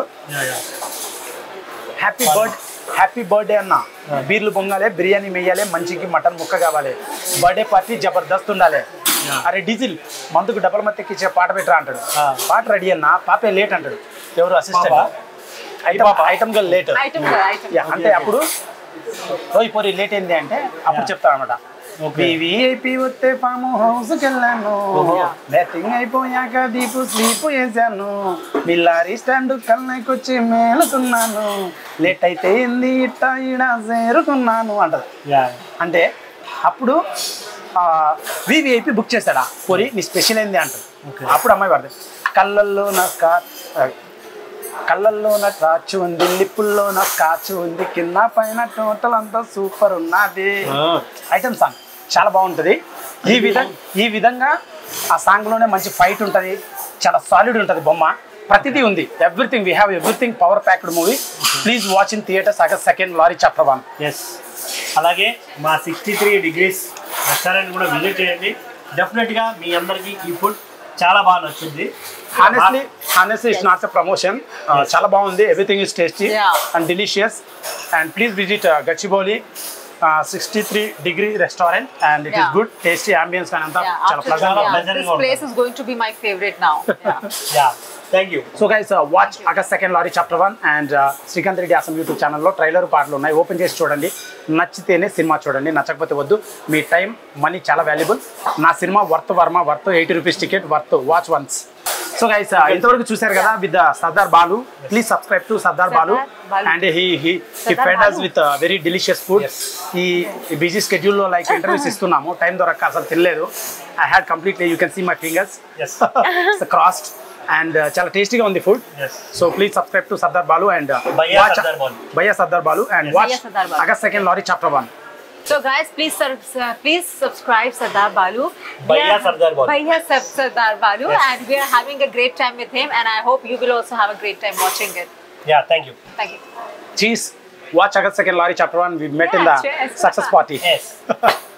హ్యాపీ బర్త్ హ్యాపీ బర్త్డే అన్న బీర్లు పొంగాలి బిర్యానీ మెయ్యాలి మంచికి మటన్ ముక్క కావాలి బర్త్డే పార్టీ జబర్దస్త్ ఉండాలి Yeah. అరే డీజిల్ మందుకు డబల్ మత్తెక్కిచ్చే పాట పెట్టరా అంటాడు Ah. పాట రెడీ అన్న పాపే లేట్ అంటాడు ఎవరు అసిస్టెంట్ పాపా? ఐటమ్ ఐటమ్ గా లేట్ Item, sir, item. అంటే అప్పుడు రోయ్ పోరి లేట్ ఏంది అంటే అప్పుడు చెప్తాను అనమాట Okay. వివిఐపి వస్తే ఫామ్ హౌస్కి వెళ్ళాను బ్యాటింగ్ అయిపోయాక దీపు స్లీప్ వేసాను బిల్లారి స్టాండ్ కళ్ళకొచ్చి మేలుకున్నాను లేట్ అయితే ఏంది ఇట్ట ఈడ చేరుకున్నాను అంటది యా అంటే అప్పుడు వివిఐపి బుక్ చేశాడా పోరి నీ స్పెషల్ ఏంది అంటాడు Okay. అప్పుడు అమ్మాయి పడుతుంది కళ్ళల్లో నా కా కళ్ళల్లో నా కాచు ఉంది లిప్పుల్లో నా కాచు ఉంది కింద పైన టోటల్ అంతా సూపర్ ఉన్నది ఐటమ్ సాంగ్ చాలా బాగుంటుంది ఈ విధంగా ఈ విధంగా ఆ సాంగ్లోనే మంచి ఫైట్ ఉంటుంది చాలా సాలిడ్ ఉంటుంది బొమ్మ ప్రతిదీ ఉంది everything we have everything power packed movie please watch in theatres August second lorry chapter one yes అలాగే మా సిక్స్టీ త్రీ డిగ్రీస్ రెస్టారెంట్ కూడా విజిట్ చేయండి డెఫినెట్గా మీ అందరికీ ఈ ఫుడ్ చాలా బాగా నచ్చుద్ది honestly honestly it's not a promotion చాలా బాగుంది everything is tasty Yeah. And delicious and please visit Gachibowli sixty three degree restaurant and it is Yeah. Good tasty ambience కానీ అంతా Yeah, చాలా after, pleasant yeah, pleasant this గా place is going to be my favorite now. Yeah. Yeah thank you so guys watch August second lorry chapter one and Srikanth Reddy అసం YouTube ఛానల్లో trailer పాటలు ఉన్నాయి open చేసి చూడండి నచ్చితేనే సినిమా చూడండి నచ్చకపోతే వద్దు మీ టైం మనీ చాలా వాల్యుబుల్ నా సినిమా వర్త్ వర్మ worth eighty rupees ticket worth watch once so guys ఇంతవరకు చూశారు కదా with Sardar Balu please subscribe to Sardar Balu Balu. And he he he Sardar fed us Balu. With very delicious food ఈ బిజీ స్కెడ్యూల్లో like interviews ఇస్తున్నాము time దొరక్క అసలు తినలేదు I had completely you can see my fingers as crossed and చాలా టేస్టీగా ఉంది food Yes. So please subscribe to Sardar Balu and Bhaiya Sardar Balu. Bhaiya Sardar Balu and Yes. Watch Bhaiya Sardar Balu. August second lorry chapter one So guys, please sur- uh, please subscribe Sardar Balu. We Bhaiya are- Sardar Balu. Bhaiya Sar- Sardar Balu, Yes. and we are having a great time with him. And I hope you will also have a great time watching it. Yeah thank you Thank you. చీజ్ watch August second lorry chapter one we met in the Yeah, cheers. Success party yes